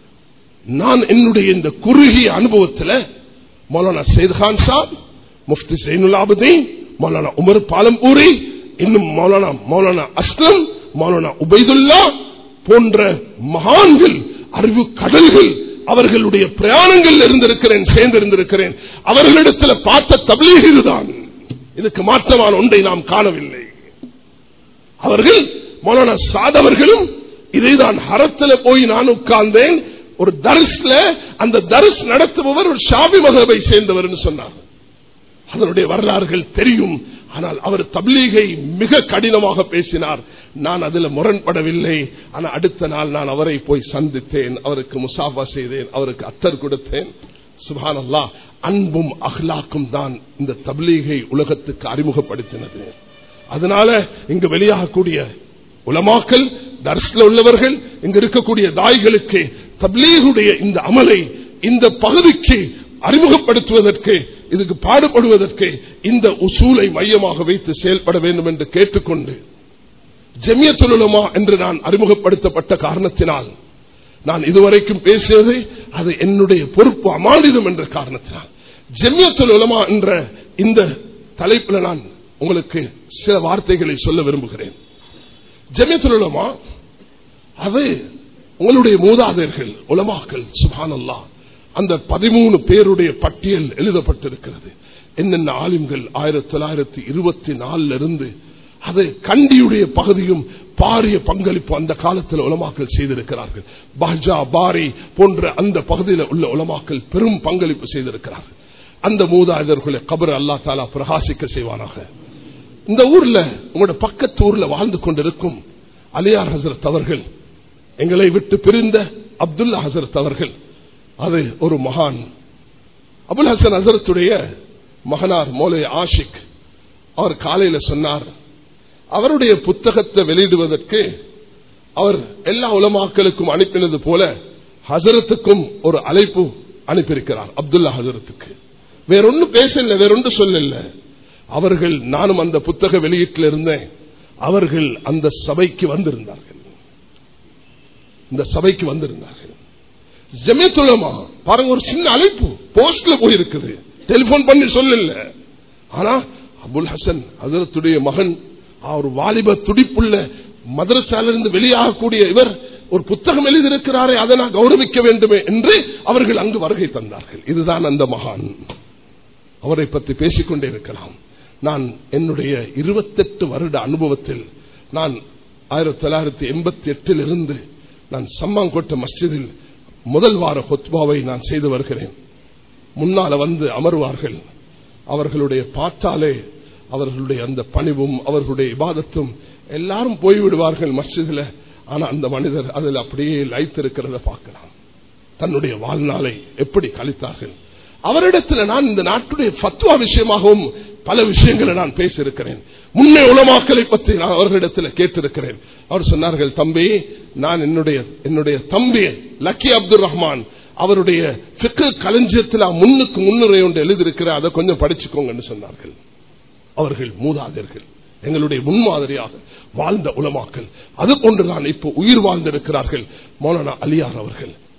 நான் என்னுடைய இந்த குறுகிய அனுபவத்தில் மௌலானா சைத்கான் சாப் முஃப்தி சைனுலாபுதீன் மௌலானா உமர் பாலம்பூரி இன்னும் மௌலானா மௌலானா அஸ்லம் மௌலானா உபைதுல்லா போன்ற மகான்கள் அறிவு கடல்கள் அவர்களுடைய பிரயாணங்கள் இருந்திருக்கிறேன் சேர்ந்திருந்திருக்கிறேன் அவர்களிடத்தில் பார்த்த தபிலீக இதுதான் இதுக்கு மாற்றமான ஒன்றை நாம் காணவில்லை அவர்கள் மௌலானா சாதவர்களும் இதைதான் ஹரத்தில் போய் நான் உட்கார்ந்தேன் ஒரு தரிசில அந்த தரிஸ் நடத்துபவர் ஒரு ஷாபி மகபை சேர்ந்தவர் சொன்னார் அதனுடைய வரலாறுகள் தெரியும் ஆனால் அவர் தப்லீகை மிக கடினமாக பேசினார் நான் அதில் முரண்படவில்லை ஆனால் அடுத்த நாள் நான் அவரை போய் சந்தித்தேன் அவருக்கு முசாஃபா செய்தேன் அவருக்கு அத்தர் கொடுத்தேன் சுபானல்லா அன்பும் அஹ்லாக்கும் தான் இந்த தப்லீகை உலகத்துக்கு அறிமுகப்படுத்தினது அதனால இங்கு வெளியாகக்கூடிய உலமாக்கல் தர்ஸ்ல உள்ளவர்கள் இங்க இருக்கக்கூடிய தாய்களுக்கு தப்லீகுடைய இந்த அமலை இந்த பகுதிக்கு அறிமுகப்படுத்துவதற்கு இதுக்கு பாடுபடுவதற்கு இந்த உசூலை மையமாக வைத்து செயல்பட வேண்டும் என்று கேட்டுக்கொண்டு ஜெமியத்துலமா என்று நான் அறிமுகப்படுத்தப்பட்ட காரணத்தினால் நான் இதுவரைக்கும் பேசியது அது என்னுடைய பொறுப்பு அமானிதம் என்ற காரணத்தினால் ஜெமியத்துலமா என்ற இந்த தலைப்பில் நான் உங்களுக்கு சில வார்த்தைகளை சொல்ல விரும்புகிறேன் ஜெமியத்துலமா அது உங்களுடைய மூதாதையர்கள் உலமாக்கள் சுபானல்லா அந்த பதிமூணு பேருடைய பட்டியல் எழுதப்பட்டிருக்கிறது என்னென்ன ஆலிம்கள் ஆயிரத்தி தொள்ளாயிரத்தி இருபத்தி நாலுல இருந்து அது கண்டியுடைய பகுதியும் பாரிய பங்களிப்பு அந்த காலத்தில் உலமாக்கல் செய்திருக்கிறார்கள் பாஜா பாரி போன்ற அந்த பகுதியில் உள்ள உலமாக்கல் பெரும் பங்களிப்பு செய்திருக்கிறார்கள் அந்த மூதாதர்களை கபர் அல்லா தாலா பிரகாசிக்க செய்வானாக இந்த ஊர்ல உங்களோட பக்கத்து ஊர்ல வாழ்ந்து கொண்டிருக்கும் அலியார் ஹசரத் அவர்கள் எங்களை விட்டு பிரிந்த அப்துல்லா ஹசரத் அவர்கள் அது ஒரு மகான் அபுல் ஹசன் ஹசரத்துடைய மகனார் மோலே ஆஷிக் அவர் காலையில சொன்னார் அவருடைய புத்தகத்தை வெளியிடுவதற்கு அவர் எல்லா உலமாக்களுக்கும் அனுப்பினது போல ஹசரத்துக்கும் ஒரு அழைப்பு அனுப்பியிருக்கிறார் அப்துல்லா ஹசரத்துக்கு வேறொன்னு பேசல வேறொன்று சொல்லல அவர்கள் நானும் அந்த புத்தக வெளியீட்டில் இருந்தேன் அவர்கள் அந்த சபைக்கு வந்திருந்தார்கள் இந்த சபைக்கு வந்திருந்தார்கள் ஜெமியத்துலமா பாருங்க ஒரு சின்ன அழைப்பு போஸ்ட்ல போயிருக்குது டெலிபோன் பண்ணி சொல்லல ஆனா அபுல் ஹசன் ஹசரத்துடைய மகன் அவர் வாலிப துடிப்புள்ள மதரசாலிருந்து வெளியாகக்கூடிய இவர் ஒரு புத்தகம் எழுதியிருக்கிறாரே அதை நான் கௌரவிக்க வேண்டுமே என்று அவர்கள் அங்கு வருகை தந்தார்கள் இதுதான் அந்த மகான் அவரை பற்றி பேசிக்கொண்டே இருக்கலாம் நான் என்னுடைய இருபத்தெட்டு வருட அனுபவத்தில் நான் ஆயிரத்தி தொள்ளாயிரத்தி எண்பத்தி எட்டில் இருந்து நான் சம்மாங்கோட்டை மஸ்ஜிதில் முதல் வார ஹொத்பாவை நான் செய்து வருகிறேன் முன்னால வந்து அமர்வார்கள் அவர்களுடைய பாட்டாலே அவர்களுடைய அந்த பணிவும் அவர்களுடைய இபாதத்தும் எல்லாரும் போய்விடுவார்கள் மஸ்ஜிதில் ஆனா அந்த மனிதர் அதில் அப்படியே லைத்திருக்கிறத பார்க்கலாம் தன்னுடைய வாழ்நாளை எப்படி கழித்தார்கள் அவரிடத்தில் நான் இந்த நாட்டுடைய பத்துவா விஷயமாகவும் பல விஷயங்களை நான் பேசியிருக்கிறேன் முன்னே உலமாக்களை பற்றி நான் அவர்களிடத்தில் கேட்டிருக்கிறேன் அவர் சொன்னார்கள் தம்பி நான் என்னுடைய என்னுடைய தம்பி லக்கி அப்துல் ரஹ்மான் அவருடைய பிக்கு களஞ்சியத்தில் முன்னுக்கு முன்னுரை ஒன்று எழுதியிருக்கிற அதை கொஞ்சம் படிச்சுக்கோங்கன்னு சொன்னார்கள் அவர்கள் மூதாதையர்கள் எங்களுடைய முன்மாதிரியாக வாழ்ந்த உலமாக்கல் அது போன்றுதான் இப்போ உயிர் வாழ்ந்திருக்கிறார்கள் மௌலானா அலியார் அவர்கள்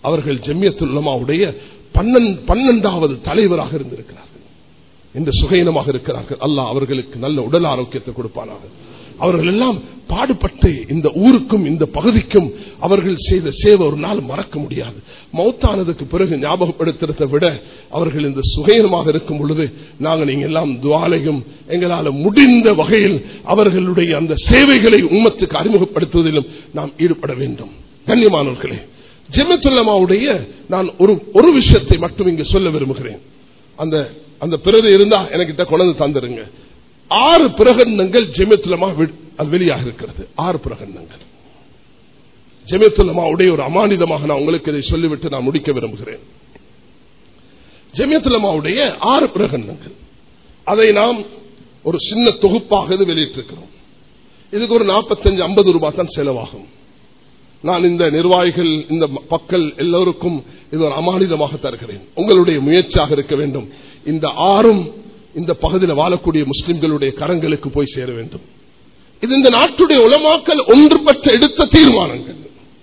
அவர்கள் ஜெமியத்துல்லமாவுடைய பன்னெண்டாவது தலைவராக இருந்திருக்கிறார்கள் இந்த சுகையினமாக இருக்கிறார்கள் அல்லாஹ் அவர்களுக்கு நல்ல உடல் ஆரோக்கியத்தை கொடுப்பானாக அவர்கள் எல்லாம் பாடுபட்டு இந்த ஊருக்கும் இந்த பகுதிக்கும் அவர்கள் செய்த சேவை ஒரு நாள் மறக்க முடியாது மௌத்தானதுக்கு பிறகு ஞாபகப்படுத்துறதை விட அவர்கள் இந்த சுகையனமாக இருக்கும் பொழுது நாங்கள் நீங்க எல்லாம் துவாலையும் எங்களால் முடிந்த வகையில் அவர்களுடைய அந்த சேவைகளை உம்மத்துக்கு அறிமுகப்படுத்துவதிலும் நாம் ஈடுபட வேண்டும் கண்ணியமானவர்களே ஜெமத்துல்லமாவுடைய நான் ஒரு ஒரு விஷயத்தை மட்டும் இங்கு சொல்ல விரும்புகிறேன் அந்த அந்த பிறகு இருந்தா எனக்கிட்ட கொண்டு தந்துருங்க ஆறு பிரகடனங்கள் ஜெமியத்துலமா அது வெளியாக இருக்கிறது ஆறு பிரகடனங்கள் ஜெமியத்துலமாவுடைய ஒரு அமானிதமாக நான் உங்களுக்கு இதை சொல்லிவிட்டு நான் முடிக்க விரும்புகிறேன் ஜெமியத்துலமாவுடைய ஆறு பிரகடனங்கள் அதை நாம் ஒரு சின்ன தொகுப்பாக இது வெளியிட்டிருக்கிறோம் இதுக்கு ஒரு நாற்பத்தஞ்சு ஐம்பது ரூபாய் தான் செலவாகும் நான் இந்த நிர்வாகிகள் இந்த மக்கள் எல்லோருக்கும் இது ஒரு அமானிதமாக தருகிறேன் உங்களுடைய முயற்சியாக இருக்க வேண்டும் இந்த ஆறும் இந்த பகுதியில் வாழக்கூடிய முஸ்லிம்களுடைய கரங்களுக்கு போய் சேர வேண்டும் இது இந்த நாட்டுடைய உலமாக்கல் ஒன்றுபட்ட எடுத்த தீர்மானங்கள்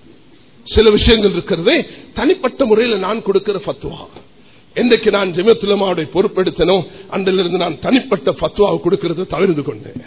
சில விஷயங்கள் இருக்கிறதே தனிப்பட்ட முறையில் நான் கொடுக்கிற பத்துவா என்றைக்கு நான் ஜெமத்துலமாவுடைய பொறுப்பெடுத்தனோ அன்றிலிருந்து நான் தனிப்பட்ட பத்துவாவை கொடுக்கிறது தவிர்த்து கொண்டேன்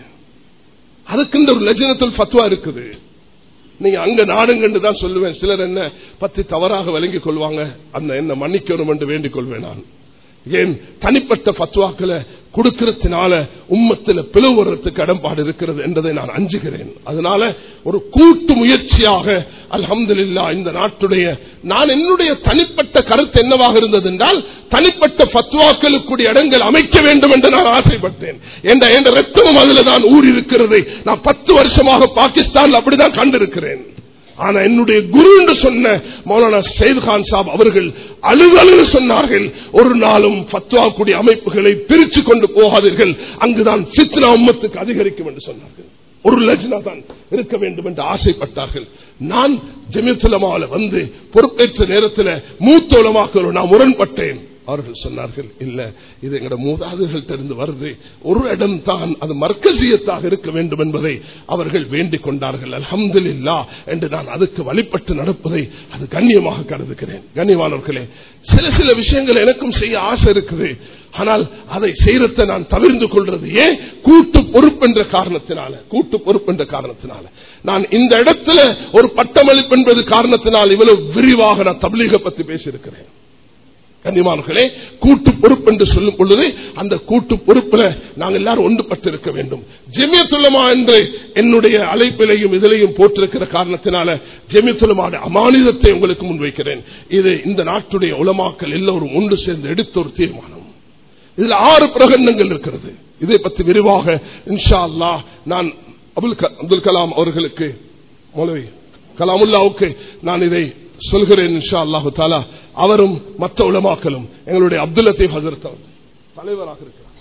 அதுக்கு ஒரு லஜனத்தில் பத்துவா இருக்குது நீங்க அங்க நாடுங்கன்னு தான் சொல்லுவேன் சிலர் என்ன பத்தி தவறாக விளங்கிக் கொள்வாங்க அந்த என்ன மன்னிக்கணும் என்று வேண்டிக் கொள்வேன் நான் ஏன் தனிப்பட்ட பத்துவாக்களை கொடுக்கறதுனால உம்மத்தில் பிளவுறதுக்கு இடம்பாடு இருக்கிறது என்பதை நான் அஞ்சுகிறேன் அதனால ஒரு கூட்டு முயற்சியாக அல்ஹம்துல்லா இந்த நாட்டுடைய நான் என்னுடைய தனிப்பட்ட கருத்து என்னவாக இருந்தது என்றால் தனிப்பட்ட பத்துவாக்களுக்குரிய இடங்கள் அமைக்க வேண்டும் என்று நான் ஆசைப்பட்டேன் என்ற என்ற ரத்தமும் அதில் தான் ஊறி இருக்கிறது நான் பத்து வருஷமாக பாகிஸ்தான் அப்படிதான் கண்டிருக்கிறேன் ஆனா என்னுடைய குரு என்று சொன்ன மௌலானா சயித் கான் சாப் அவர்கள் அழுதழு சொன்னார்கள் ஒரு நாளும் பத்வா கூடிய அமைப்புகளை பிரித்து கொண்டு போகாதீர்கள் அங்குதான் சித்னா உம்மத்துக்கு அதிகரிக்கும் என்று சொன்னார்கள் ஒரு லட்சணா தான் இருக்க வேண்டும் என்று ஆசைப்பட்டார்கள் நான் ஜெமித்துலமாவில் வந்து பொறுப்பேற்ற நேரத்தில் மூத்த உலமாக்கள் நான் முரண்பட்டேன் அவர்கள் சொன்னார்கள் இல்ல இது எங்கட மூதாதைகள்கிட்ட இருந்து வருது ஒரு இடம் தான் அது மர்க்கசியத்தாக இருக்க வேண்டும் என்பதை அவர்கள் வேண்டிக் கொண்டார்கள் அலமது இல்லா என்று நான் அதுக்கு வழிபட்டு நடப்பதை அது கண்ணியமாக கருதுகிறேன் கண்ணியமானவர்களே சில சில விஷயங்கள் எனக்கும் செய்ய ஆசை இருக்குது ஆனால் அதை செய்யறதை நான் தவிர்த்து கொள்றது ஏன் கூட்டு பொறுப்பு என்ற காரணத்தினால கூட்டு பொறுப்பு என்ற காரணத்தினால நான் இந்த இடத்துல ஒரு பட்டமளிப்பு என்பது காரணத்தினால் இவ்வளவு விரிவாக நான் தபிலீக பத்தி பேசியிருக்கிறேன் கண்ணியமானர்களே கூட்டு பொறுப்பு என்று சொல்லும் பொழுது அந்த கூட்டு பொறுப்புல நாங்கள் எல்லாரும் ஒன்றுபட்டு இருக்க வேண்டும் ஜெமியத்துலமா என்று என்னுடைய அழைப்பிலையும் இதிலையும் போட்டிருக்கிற காரணத்தினால ஜெமியத்துலமான அமானிதத்தை உங்களுக்கு முன்வைக்கிறேன் இது இந்த நாட்டுடைய உலமாக்கல் எல்லோரும் ஒன்று சேர்ந்து எடுத்த ஒரு தீர்மானம் இதுல ஆறு பிரகடனங்கள் இருக்கிறது இதை பற்றி விரிவாக இன்ஷா அல்லா நான் அபுல் அப்துல் கலாம் அவர்களுக்கு மௌலவி கலாமுல்லாவுக்கு நான் இதை சொல்கிறேன் இன்ஷா அல்லாஹு தாலா அவரும் மற்ற உலமாக்களும் எங்களுடைய அப்துல் லத்தீப் ஹசரத் தலைவராக இருக்கிறார்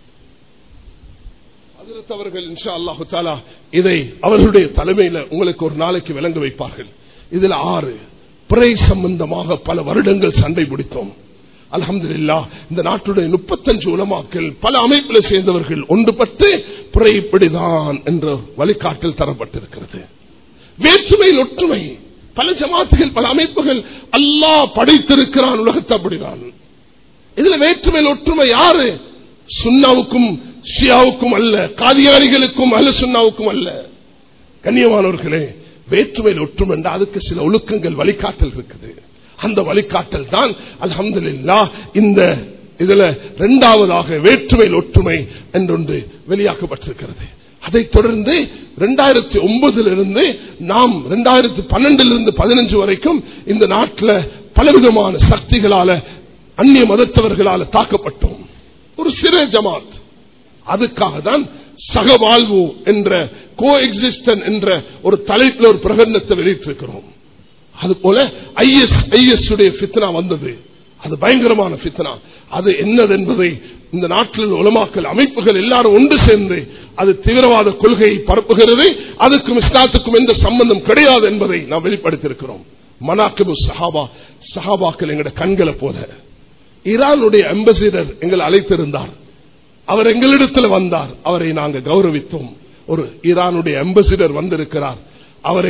ஹசரத் அவர்கள் இன்ஷா அல்லாஹு தாலா இதை அவர்களுடைய தலைமையில் உங்களுக்கு ஒரு நாளைக்கு விளங்க வைப்பார்கள் இதுல ஆறு பிறை சம்பந்தமாக பல வருடங்கள் சண்டை பிடித்தோம் அலமதுல்லா இந்த நாட்டுடைய முப்பத்தஞ்சு உலமாக்கள் பல அமைப்பில் சேர்ந்தவர்கள் ஒன்றுபட்டு பிறை இப்படிதான் என்ற வழிகாட்டல் தரப்பட்டிருக்கிறது வேற்றுமையில் ஒற்றுமை பல ஜமாத்துகள் பல அமைப்புகள் அல்லா படைத்திருக்கிறான் உலகத்தை அப்படிதான் இதுல வேற்றுமையில் ஒற்றுமை யாரு சுண்ணாவுக்கும் ஷியாவுக்கும் அல்ல காதியானிகளுக்கும் அல்ல சுண்ணாவுக்கும் அல்ல கண்ணியமானவர்களே வேற்றுமையில் ஒற்றுமை என்றால் அதுக்கு சில ஒழுக்கங்கள் வழிகாட்டல் இருக்குது அந்த வழிகாட்டல் தான் அலமதுல்லா இந்த இதுல இரண்டாவதாக வேற்றுமையில் ஒற்றுமை என்றொன்று வெளியாக்கப்பட்டிருக்கிறது அதைத் தொடர்ந்து இரண்டாயிரத்தி ஒன்பதுல இருந்து நாம் இரண்டாயிரத்தி பன்னெண்டுல இருந்து பதினஞ்சு வரைக்கும் இந்த நாட்டில் பலவிதமான சக்திகளால அந்நிய மதத்தவர்களால தாக்கப்பட்டோம் ஒரு சிறு ஜமாத் அதுக்காக தான் சகவாழ்வு என்ற கோ எக்ஸிஸ்டன் என்ற ஒரு தலைப்பில் ஒரு பிரகடனத்தை வெளியிட்டிருக்கிறோம் அது போல ஐஎஸ் ஐஎஸ் உடைய பித்னா வந்தது அது பயங்கரமான பித்தனா அது என்னது என்பதை இந்த நாட்டில் உலமாக்கல் அமைப்புகள் எல்லாரும் ஒன்று சேர்ந்து அது தீவிரவாத கொள்கையை பரப்புகிறது அதுக்கும் இஸ்லாத்துக்கும் எந்த சம்பந்தம் கிடையாது என்பதை நாம் வெளிப்படுத்தியிருக்கிறோம் மனாக்கிபு சஹாபா சஹாபாக்கள் எங்களுடைய கண்களை போல ஈரானுடைய அம்பசிடர் எங்களை அழைத்திருந்தார் அவர் எங்களிடத்தில் வந்தார் அவரை நாங்கள் கௌரவித்தோம் ஒரு ஈரானுடைய அம்பசிடர் வந்திருக்கிறார் அவரை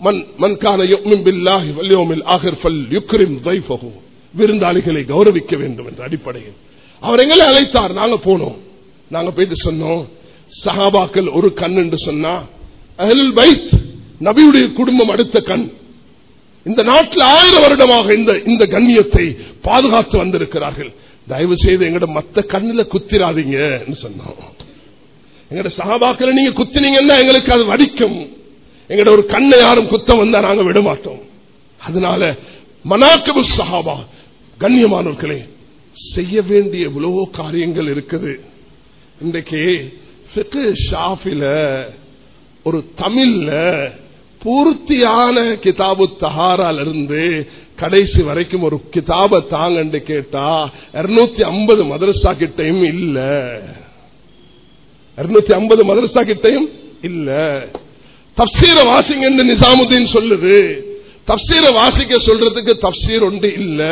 மன் மன் கான யுக்மின் பில்லாஹி வல் யௌமில் ஆகிர் ஃபல் யுக்ரிம் தைஃபஹு விருந்தாளிகளை கௌரவிக்க வேண்டும் என்ற அடிப்படையில் அவர் எங்களை அழைத்தார் நாங்க போனோம் நாங்க போயிட்டு சொன்னோம் சஹாபாக்கள் ஒரு கண் என்று சொன்னா அஹ்லுல் பைத் நபியுடைய குடும்பம் அடுத்த கண் இந்த நாட்டில் ஆயிரம் வருடமாக இந்த இந்த கண்ணியத்தை பாதுகாத்து வந்திருக்கிறார்கள் தயவு செய்து எங்கட மத்த கண்ணுல குத்திராதீங்க சொன்னோம் எங்கட சகாபாக்களை நீங்க குத்தினீங்கன்னா எங்களுக்கு அது வடிக்கும் எங்கட ஒரு கண்ணை யாரும் குத்தம் வந்தா நாங்க விட மாட்டோம் அதனால மனாக்கபு சஹாபா கண்ணியமானவர்களே செய்ய வேண்டிய எவ்வளவோ காரியங்கள் இருக்குது இன்றைக்கு ஃபிக்கு ஷாஃபில ஒரு தமிழ்ல பூர்த்தியான கிதாபு தஹாரால இருந்து கடைசி வரைக்கும் ஒரு கிதாப தாங்கன்னு கேட்டா இருநூத்தி ஐம்பது மதரசா கிட்டையும் இல்ல இருநூத்தி ஐம்பது மதரசா கிட்டையும் இல்ல தப்சீர வாசிங்கன்னு நிசாமுதீன் சொல்லுது தப்சீர வாசிக்க சொல்றதுக்கு தப்சீர் ஒன்று இல்ல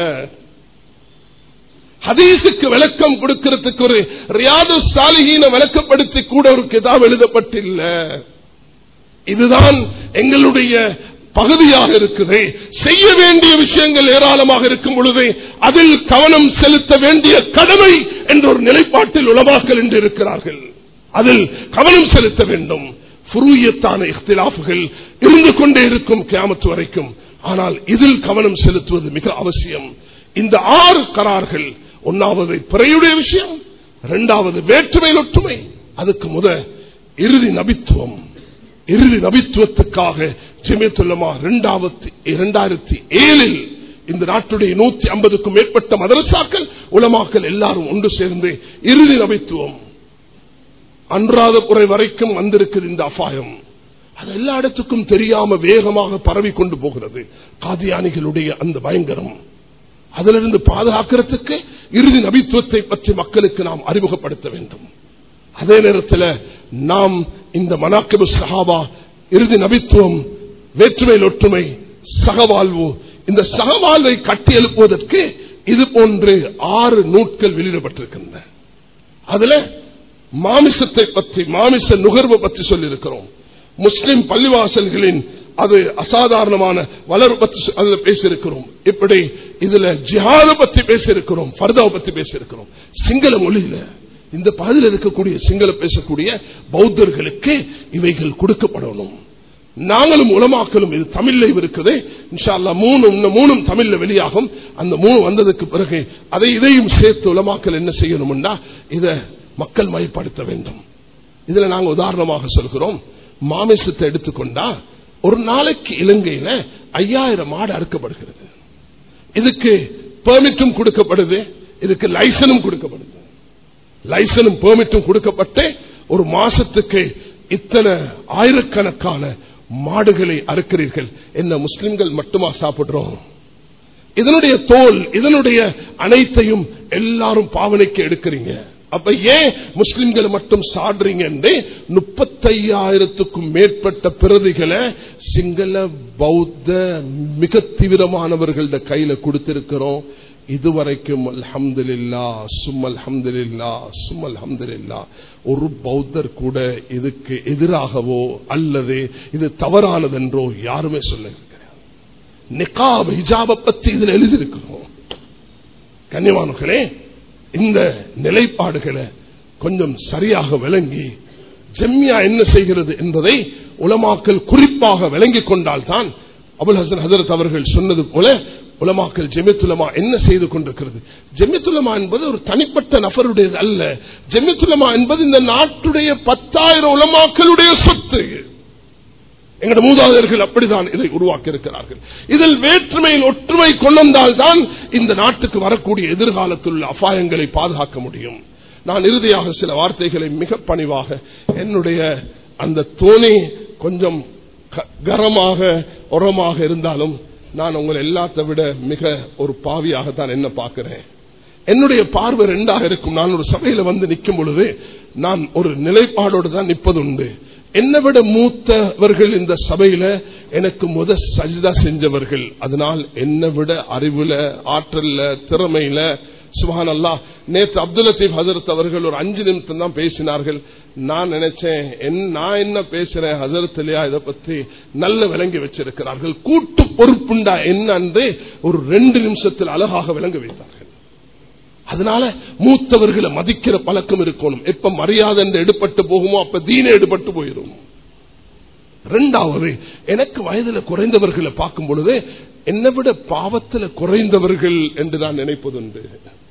ஹதீஸுக்கு விளக்கம் கொடுக்கிறதுக்கு ஒரு ரியாது சாலிஹீன விளக்கப்படுத்தி கூட ஒரு கிதாப் எழுதப்பட்டில்ல இதுதான் எங்களுடைய பகுதியாக இருக்குது செய்ய வேண்டிய விஷயங்கள் ஏராளமாக இருக்கும் பொழுது அதில் கவனம் செலுத்த வேண்டிய கடமை என்ற ஒரு நிலைப்பாட்டில் உலமாக்கல் என்று இருக்கிறார்கள் அதில் கவனம் செலுத்த வேண்டும் புரூயத்தான இஃப்திலாஃபுகள் இருந்து கொண்டே இருக்கும் கியாமத்து வரைக்கும் ஆனால் இதில் கவனம் செலுத்துவது மிக அவசியம் இந்த ஆறு கரார்கள் ஒன்னாவது பிறையுடைய விஷயம் இரண்டாவது வேற்றுமை ஒற்றுமை அதுக்கு முத இறுதி நபித்துவம் இறுதி நபித்துவத்துக்காக ஜெமியத்துல்லமா இரண்டாயிரத்தி ஏழில் இந்த நாட்டுடைய நூத்தி ஐம்பதுக்கும் மேற்பட்ட மதரசாக்கள் உலமாக்கள் எல்லாரும் ஒன்று சேர்ந்து இறுதி நபித்துவம் அன்றாத குறை வரைக்கும் வந்திருக்குது இந்த அபாயம் அது எல்லா இடத்துக்கும் தெரியாம வேகமாக பரவி கொண்டு போகிறது காதியானிகளுடைய அந்த பயங்கரம் அதிலிருந்து பாதுகாக்கிறதுக்கு இறுதி நபித்துவத்தை பற்றி மக்களுக்கு நாம் அறிமுகப்படுத்த வேண்டும் அதே நேரத்தில் நாம் இந்த மனாக்கபு சஹாபா இறுதி நபித்துவம் வேற்றுமையில் ஒற்றுமை சகவாழ்வு இந்த சகவாழ்வை கட்டி எழுப்புவதற்கு இது போன்று ஆறு நூட்கள் வெளியிடப்பட்டிருக்கின்றன அதுல மாமிசத்தை பற்றி மாமிச நுகர்வு பற்றி சொல்லியிருக்கிறோம் முஸ்லிம் பள்ளிவாசல்களின் அது அசாதாரணமான வளர்வு பற்றி அதுல பேசியிருக்கிறோம் இப்படி இதுல ஜிஹாத பத்தி பேசியிருக்கிறோம் பர்தாவை பத்தி பேசியிருக்கிறோம் சிங்கள மொழியில இந்த பகுதியில் இருக்கக்கூடிய சிங்கள பேசக்கூடிய பௌத்தர்களுக்கு இவைகள் கொடுக்கப்படணும் நாங்களும் உலமாக்கலும் இது தமிழ்ல இருக்குது இன்ஷால்லா மூணு மூணும் தமிழ்ல வெளியாகும் அந்த மூணு வந்ததுக்கு பிறகு அதை இதையும் சேர்த்து உலமாக்கல் என்ன செய்யணும்னா இதை மக்கள் மயப்படுத்த வேண்டும் இதுல நாங்க உதாரணமாக சொல்கிறோம் மாமிசத்தை எடுத்துக்கொண்டா ஒரு நாளைக்கு இலங்கையில ஐயாயிரம் மாடு அறுக்கப்படுகிறது இதுக்கு பெர்மிட்டும் கொடுக்கப்படுது இதுக்கு லைசனும் கொடுக்கப்படுது லைசனும் பெர்மிட்டும் கொடுக்கப்பட்டு ஒரு மாசத்துக்கு இத்தனை ஆயிரக்கணக்கான மாடுகளை அறுக்கிறீர்கள் என்ன முஸ்லிம்கள் மட்டுமா சாப்பிடுறோம் இதனுடைய தோல் இதனுடைய அனைத்தையும் எல்லாரும் பாவனைக்கு எடுக்கிறீங்க அப்ப ஏன் முஸ்லிம்களை மட்டும் சாடுறீங்க முப்பத்தையாயிரத்துக்கும் மேற்பட்ட பிரதிகளை சிங்கள பௌத்த மிக தீவிரமானவர்கள கையில கொடுத்திருக்கிறோம் இதுவரைக்கும் அல்ஹம்துலில்லா சும் அல்ஹம்துலில்லா சும் அல்ஹம்துலில்லா ஒரு பௌத்தர் கூட இதுக்கு எதிராகவோ அல்லது இது தவறானதென்றோ யாருமே சொல்ல நிகாப் ஹிஜாப பத்தி இதுல எழுதியிருக்கிறோம் கன்னியமானர்களே இந்த நிலைப்பாடுகளை கொஞ்சம் சரியாக விளங்கி ஜெம்யா என்ன செய்கிறது என்பதை உலமாக்கல் குறிப்பாக விளங்கிக் கொண்டால்தான் அபுல் ஹசன் ஹசரத் அவர்கள் சொன்னது போல உலமாக்கல் ஜெமித்துலமா என்ன செய்து கொண்டிருக்கிறது ஜெமித்துலமா என்பது ஒரு தனிப்பட்ட நபருடையது அல்ல ஜெமித்துலமா என்பது இந்த நாட்டுடைய பத்தாயிரம் உலமாக்களுடைய சொத்து எங்களோட மூதாதையர்கள் அப்படித்தான் இதை உருவாக்கி இருக்கிறார்கள் இதில் வேற்றுமையில் ஒற்றுமை கொண்டால் தான் இந்த நாட்டுக்கு வரக்கூடிய எதிர்காலத்தில் உள்ள அபாயங்களை பாதுகாக்க முடியும் நான் இறுதியாக சில வார்த்தைகளை மிக பணிவாக என்னுடைய அந்த தோணி கொஞ்சம் கரமாக உரமாக இருந்தாலும் நான் உங்களை எல்லாத்த விட மிக ஒரு பாவியாகத்தான் என்ன பார்க்கிறேன் என்னுடைய பார்வை ரெண்டாக இருக்கும் நான் ஒரு சபையில வந்து நிற்கும் பொழுது நான் ஒரு நிலைப்பாடோடு தான் நிற்பது உண்டு என்னை விட மூத்தவர்கள் இந்த சபையில எனக்கு முத சஜிதா செஞ்சவர்கள் அதனால் என்னை விட அறிவுல ஆற்றல்ல திறமையில சுபான் அல்லா நேற்று அப்துல் லத்தீப் ஹசரத் அவர்கள் ஒரு அஞ்சு நிமிஷம் தான் பேசினார்கள் நான் நினைச்சேன் என்- நான் என்ன பேசுறேன் ஹசரத் இல்லையா இதை பத்தி நல்ல விளங்கி வச்சிருக்கிறார்கள் கூட்டு பொறுப்புண்டா என்னன்னு ஒரு ரெண்டு நிமிஷத்தில் அழகாக விளங்க வைத்தார்கள் அதனால மூத்தவர்களை மதிக்கிற பழக்கம் இருக்கணும் எப்ப மரியாதை என்று எடுபட்டு போகுமோ அப்ப தீன எடுபட்டு போயிடும் ரெண்டாவது எனக்கு வயதுல குறைந்தவர்களை பார்க்கும் பொழுது என்னை விட பாவத்துல குறைந்தவர்கள் என்று நான் நினைப்பதுண்டு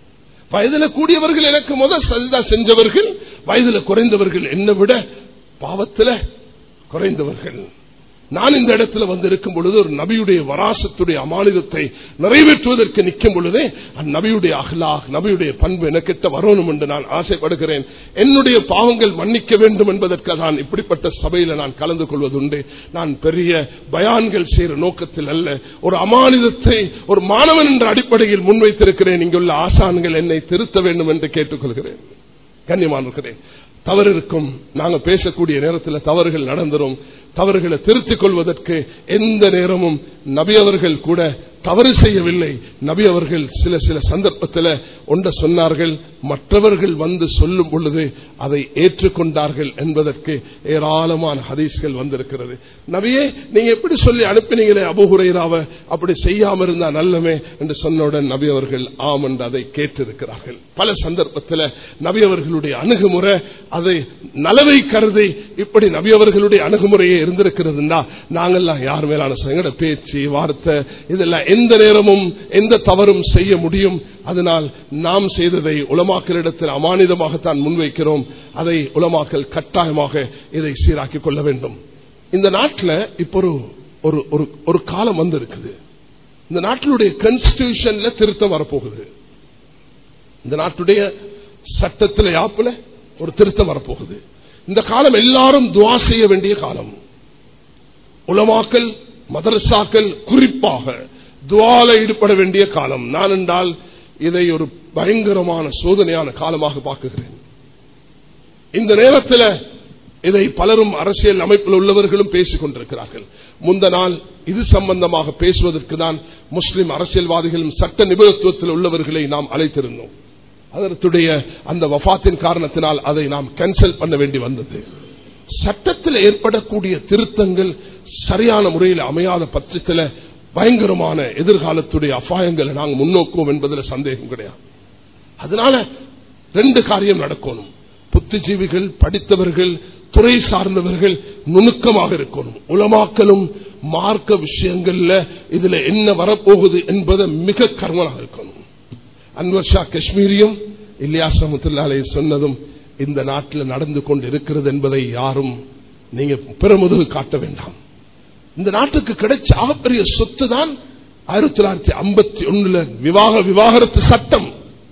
வயதுல கூடியவர்கள் எனக்கு முதல் சஜிதா செஞ்சவர்கள் வயதுல குறைந்தவர்கள் என்னை விட பாவத்துல குறைந்தவர்கள் நான் இந்த இடத்துல வந்து இருக்கும் பொழுது ஒரு நபியுடைய வராசத்துடைய அமானிதத்தை நிறைவேற்றுவதற்கு நிற்கும் பொழுதே அந்நபியுடைய அஹ்லாக் நபியுடைய பண்பு எனக்கிட்ட வரணும் என்று நான் ஆசைப்படுகிறேன் என்னுடைய பாவங்கள் மன்னிக்க வேண்டும் என்பதற்கு நான் இப்படிப்பட்ட சபையில நான் கலந்து கொள்வதுண்டு நான் பெரிய பயான்கள் செய்கிற நோக்கத்தில் அல்ல ஒரு அமானிதத்தை ஒரு மாணவன் என்ற அடிப்படையில் முன்வைத்திருக்கிறேன் இங்குள்ள ஆசான்கள் என்னை திருத்த வேண்டும் என்று கேட்டுக்கொள்கிறேன் கண்ணியமானுக்கிறேன் தவறு இருக்கும் நாங்க பேசக்கூடிய நேரத்தில் தவறுகள் நடந்துரும் தவறுகளை திருத்திக் கொள்வதற்கு எந்த நேரமும் நபி அவர்கள் கூட தவறு செய்யவில்லை நபி அவர்கள் சில சில சந்தர்ப்பத்தில் ஒன்ற சொன்னார்கள் மற்றவர்கள் வந்து சொல்லும் பொழுது அதை ஏற்றுக்கொண்டார்கள் என்பதற்கு ஏராளமான ஹதீஸ்கள் வந்திருக்கிறது நபியே நீங்க எப்படி சொல்லி அனுப்பினீங்களே அபுகுரைராவ அப்படி செய்யாம இருந்தா நல்லமே என்று சொன்னவுடன் நபி அவர்கள் ஆம் என்று அதை கேட்டிருக்கிறார்கள் பல சந்தர்ப்பத்தில் நபி அவர்களுடைய அணுகுமுறை அதை நலவை கருதி இப்படி நபி அவர்களுடைய அணுகுமுறையே இருந்திருக்கிறதுனா நாங்கெல்லாம் யார் மேலான எங்கட பேச்சு வார்த்தை இதெல்லாம் எந்த நேரமும் எந்த தவறும் செய்ய முடியும் அதனால் நாம் செய்ததை உலமாக்களிடத்தில் அமானிதமாகத்தான் முன்வைக்கிறோம் அதை உலமாக்கல் கட்டாயமாக இதை சீராக்கிக் கொள்ள வேண்டும் இந்த நாட்டில் இப்போ ஒரு ஒரு ஒரு- ஒரு காலம் வந்து இருக்குது இந்த நாட்டினுடைய கான்ஸ்டிடியூஷன்ல திருத்தம் வரப்போகுது இந்த நாட்டுடைய சட்டத்தில் யாப்புல ஒரு திருத்தம் வரப்போகுது இந்த காலம் எல்லாரும் துவா செய்ய வேண்டிய காலம் உலமாக்கல் மதரசாக்கள் குறிப்பாக துவால ஈடுபட வேண்டிய காலம் நான் என்றால் இதை ஒரு பயங்கரமான சோதனையான காலமாக பார்க்குகிறேன் இந்த நேரத்தில் இதை பலரும் அரசியல் அமைப்பில் உள்ளவர்களும் பேசிக் கொண்டிருக்கிறார்கள் முந்த நாள் இது சம்பந்தமாக பேசுவதற்கு தான் முஸ்லிம் அரசியல்வாதிகளும் சட்ட நிபுணத்துவத்தில் உள்ளவர்களை நாம் அழைத்திருந்தோம் அதற்குடைய அந்த வஃத்தின் காரணத்தினால் அதை நாம் கேன்சல் பண்ண வேண்டி வந்தது சட்டத்தில் ஏற்படக்கூடிய திருத்தங்கள் சரியான முறையில் அமையாத பட்சத்தில் பயங்கரமான எதிர்காலத்துடைய அபாயங்களை நாங்கள் முன்னோக்குவோம் என்பதில் சந்தேகம் கிடையாது அதனால ரெண்டு காரியம் நடக்கணும் புத்திஜீவிகள் படித்தவர்கள் துறை சார்ந்தவர்கள் நுணுக்கமாக இருக்கணும் உலமாக்கலும் மார்க்க விஷயங்கள்ல இதுல என்ன வரப்போகுது என்பதை மிக கர்மனாக இருக்கணும் அன்வர் ஷா காஷ்மீரியும் இல்லியாஸ் ரஹமத்துல்லாலே சொன்னதும் இந்த நாட்டில் நடந்து கொண்டு இருக்கிறது என்பதை யாரும் நீங்க பெருமுதுகு காட்ட வேண்டாம் இந்த நாட்டுக்கு கிடைச்ச ஆகப்பெரிய சொத்து தான் ஆயிரத்தி தொள்ளாயிரத்தி ஐம்பத்தி ஒண்ணுல விவாக விவாகரத்து சட்டம்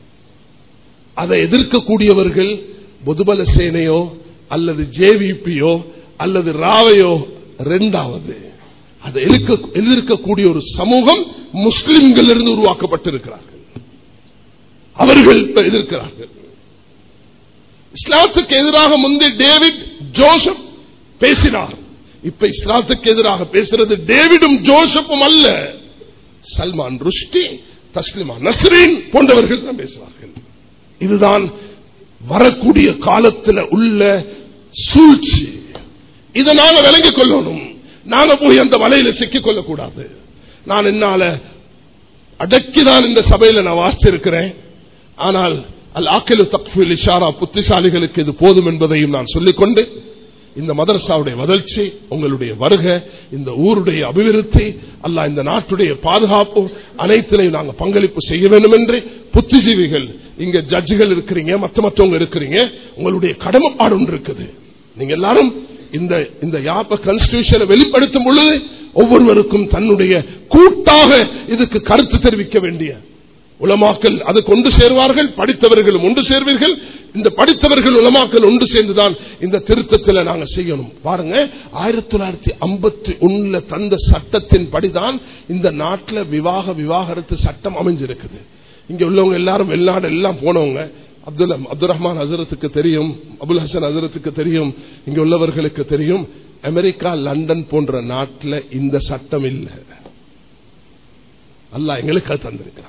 அதை எதிர்க்கக்கூடியவர்கள் பொதுபல சேனையோ அல்லது ஜேவிபியோ அல்லது ராவையோ இரண்டாவது அதை எதிர்க்க- எதிர்க்கக்கூடிய ஒரு சமூகம் முஸ்லிம்கள் இருந்து உருவாக்கப்பட்டிருக்கிறார்கள் அவர்கள் இப்ப எதிர்க்கிறார்கள் இஸ்லாத்துக்கு எதிராக முந்தைய டேவிட் ஜோசப் பேசினார் இப்ப இஸ்லாத்துக்கு எதிராக பேசுறது டேவிடும் ஜோசப்பும் அல்ல சல்மான் ருஷ்டி தஸ்லிமா நஸ்ரீன் போன்றவர்கள் தான் பேசுவார்கள் இதுதான் வரக்கூடிய காலத்தில் உள்ள சூழ்ச்சி இதை நாங்க விளங்கிக் கொள்ளணும் நாங்க போய் அந்த வலையில சிக்கிக் கொள்ளக்கூடாது நான் என்னால அடக்கிதான் இந்த சபையில நான் வாசிச்சிருக்கிறேன் ஆனால் அல் ஆக்கிலு தக்ஃபில் இஷாரா புத்திசாலிகளுக்கு இது போதும் என்பதையும் நான் சொல்லிக்கொண்டு இந்த மதரசாவுடைய வளர்ச்சி உங்களுடைய வருக இந்த ஊருடைய அபிவிருத்தி அல்ல இந்த நாட்டுடைய பாதுகாப்பு அனைத்திலையும் நாங்கள் பங்களிப்பு செய்ய வேண்டும் என்று புத்திஜீவிகள் இங்க ஜட்ஜுகள் இருக்கிறீங்க மற்ற மற்றவங்க இருக்கிறீங்க உங்களுடைய கடமைப்பாடு ஒன்று இருக்குது நீங்க எல்லாரும் இந்த இந்த யாப்ப கான்ஸ்டியூஷனை வெளிப்படுத்தும் பொழுது ஒவ்வொருவருக்கும் தன்னுடைய கூட்டாக இதுக்கு கருத்து தெரிவிக்க வேண்டிய உலமாக்கல் அது கொண்டு சேர்வார்கள் படித்தவர்களும் ஒன்று சேர்வீர்கள் இந்த படித்தவர்கள் உலமாக்கல் ஒன்று சேர்ந்துதான் இந்த திருத்தத்தில் நாங்கள் செய்யணும் பாருங்க ஆயிரத்தி தொள்ளாயிரத்தி ஐம்பத்தி ஒண்ணுல தந்த சட்டத்தின் படிதான் இந்த நாட்டில் விவாக விவாகரத்து சட்டம் அமைஞ்சிருக்குது இங்க உள்ளவங்க எல்லாரும் வெளிநாடு எல்லாம் போனவங்க அப்துல் அப்துல் ரஹ்மான் ஹசரத்துக்கு தெரியும் அபுல் ஹசன் ஹசரத்துக்கு தெரியும் இங்க உள்ளவர்களுக்கு தெரியும் அமெரிக்கா லண்டன் போன்ற நாட்டில் இந்த சட்டம் இல்லை அல்லாஹ் எங்களுக்கு அது தந்திருக்கிறான்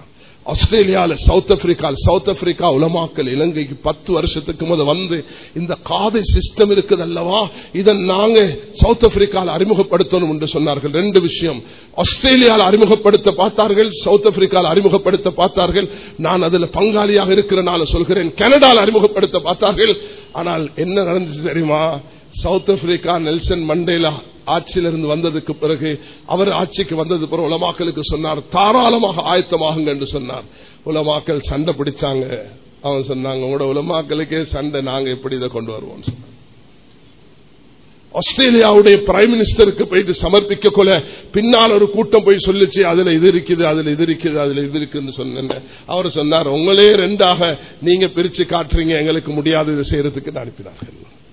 ஆஸ்திரேலியால சவுத் ஆப்பிரிக்கா சவுத் ஆப்பிரிக்கா உலமாக்கல் இலங்கைக்கு பத்து வருஷத்துக்கு முத வந்து இந்த காதை சிஸ்டம் இருக்குது அல்லவா இதை நாங்க சவுத் ஆப்பிரிக்கால அறிமுகப்படுத்தணும் என்று சொன்னார்கள் ரெண்டு விஷயம் ஆஸ்திரேலியால அறிமுகப்படுத்த பார்த்தார்கள் சவுத் ஆப்பிரிக்கால அறிமுகப்படுத்த பார்த்தார்கள் நான் அதுல பங்காளியாக இருக்கிறனால சொல்கிறேன் கனடால அறிமுகப்படுத்த பார்த்தார்கள் ஆனால் என்ன நடந்துச்சு தெரியுமா சவுத் ஆப்பிரிக்கா நெல்சன் மண்டேலா ஆட்சியிலிருந்து வந்ததுக்கு பிறகு அவர் ஆட்சிக்கு வந்தது பிறகு உலமாக்களுக்கு சொன்னார் தாராளமாக ஆயத்தமாகுங்க என்று சொன்னார் உலமாக்கள் சண்டை பிடிச்சாங்க அவன் சொன்னாங்க உங்களோட உலமாக்களுக்கே சண்டை நாங்க எப்படி இதை கொண்டு வருவோம் சொன்னாங்க ஆஸ்திரேலியாவுடைய பிரைம் மினிஸ்டருக்கு போயிட்டு சமர்ப்பிக்க கொள்ள பின்னால் ஒரு கூட்டம் போய் சொல்லிச்சு அதுல இது இருக்குது அதுல இது இருக்குது அதுல இது இருக்குன்னு சொன்னேன் அவர் சொன்னார் உங்களே ரெண்டாக நீங்க பிரிச்சு காட்டுறீங்க எங்களுக்கு முடியாது இதை செய்யறதுக்கு அனுப்பினார்கள்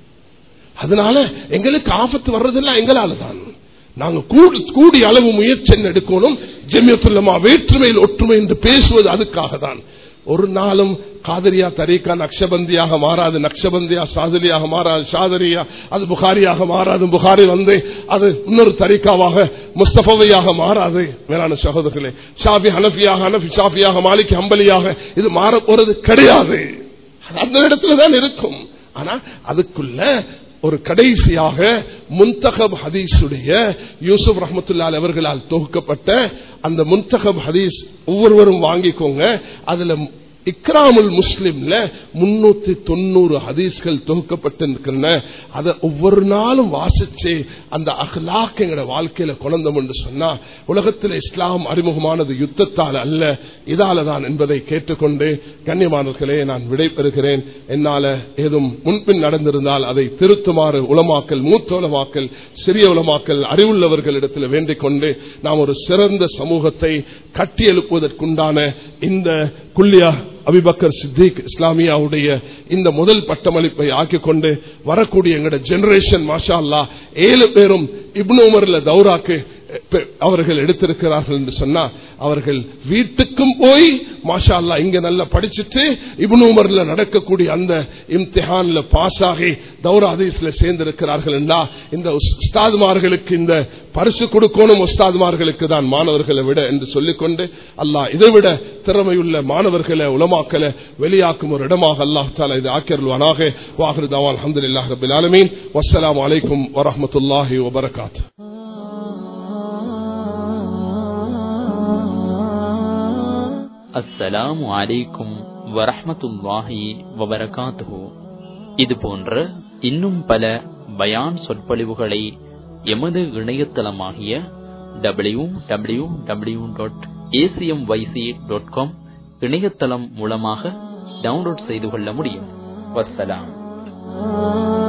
அதனால எங்களுக்கு ஆபத்து வர்றதெல்லாம் எங்களால தான் நாங்க கூடி அளவு முயற்சி எடுக்கணும் ஜெமியத்துல்லமா வேற்றுமையில் ஒற்றுமை என்று பேசுவது அதுக்காக தான் ஒரு நாளும் காதரியா தரீக்கா நக்ஷபந்தியாக மாறாது நக்ஷபந்தியா சாதரியாக மாறாது சாதரியா அது புகாரியாக மாறாது புகாரி வந்து அது இன்னொரு தரீக்காவாக முஸ்தபவையாக மாறாது மேலான சகோதரர்களே ஷாபி ஹனஃபியாக ஹனஃபி ஷாஃபியாக மாலிக் ஹம்பலியாக இது மாற போறது கிடையாது அந்த இடத்துல தான் இருக்கும் ஆனா அதுக்குள்ள ஒரு கடைசியாக முன்தகப் ஹதீஸுடைய யூசுப் ரஹமத்துல்லால் அவர்களால் தொகுக்கப்பட்ட அந்த முன்தகப் ஹதீஸ் ஒவ்வொருவரும் வாங்கிக்கோங்க அதுல இக்ராமுல் முஸ்லிம்ல முன்னூத்தி தொண்ணூறு ஹதீஸ்கள் தொகுக்கப்பட்டிருக்கின்றன அதை ஒவ்வொரு நாளும் வாசிச்சு அந்த அஹ்லாக் எங்கட வாழ்க்கையில குழந்தம் என்று சொன்னா உலகத்தில் இஸ்லாம் அறிமுகமானது யுத்தத்தால் அல்ல இதால தான் என்பதை கேட்டுக்கொண்டு கண்ணியமானவர்களே நான் விடைபெறுகிறேன் என்னால ஏதும் முன்பின் நடந்திருந்தால் அதை திருத்துமாறு உளமாக்கல் மூத்த உலமாக்கல் சிறிய உலமாக்கல் அறிவுள்ளவர்களிடத்தில் வேண்டிக் கொண்டு நாம் ஒரு சிறந்த சமூகத்தை கட்டியெழுப்புவதற்குண்டான இந்த குல்லியா அபிபக்கர் சித்திக் இஸ்லாமியாவுடைய இந்த முதல் பட்டமளிப்பை ஆக்கிக் கொண்டு வரக்கூடிய எங்களோட ஜெனரேஷன் மாஷா அல்லா ஏழு பேரும் இப்னு உமர்ல தௌராக்கு அவர்கள் எடுத்திருக்கிறார்கள் என்று சொன்னா அவர்கள் வீட்டுக்கும் போய் மாஷா அல்லா இங்க நல்லா படிச்சுட்டு இப்னு உமர்ல நடக்கக்கூடிய அந்த இம்திஹான்ல பாஸ் ஆகி தௌரா ஹதீஸ்ல சேர்ந்திருக்கிறார்கள் என்றா இந்த உஸ்தாதுமார்களுக்கு இந்த பரிசு கொடுக்கணும் உஸ்தாதுமார்களுக்கு தான் மாணவர்களை விட என்று சொல்லிக்கொண்டு அல்லாஹ் இதை விட திறமையுள்ள மாணவர்களை உலமாக்கலை வெளியாக்கும் ஒரு இடமாக அல்லாஹ் தாலா இது ஆக்கியருள்வானாக வாஹரு தவான் அஹமதுல்லாஹ் ரபில் ஆலமீன் வஸ்ஸலாம் அலைக்கும் வரமத்துல்லாஹி வபரகாத் அஸ்ஸலாமு அலைக்கும் வரஹமத்துல்லாஹி வபரகாத்துஹு இது போன்ற இன்னும் பல பயான் சொற்பொழிவுகளை எமது இணையதளமாகிய W W W dot ACM YC dot com இணையதளம் மூலமாக டவுன்லோட் செய்து கொள்ள முடியும் வசலாம்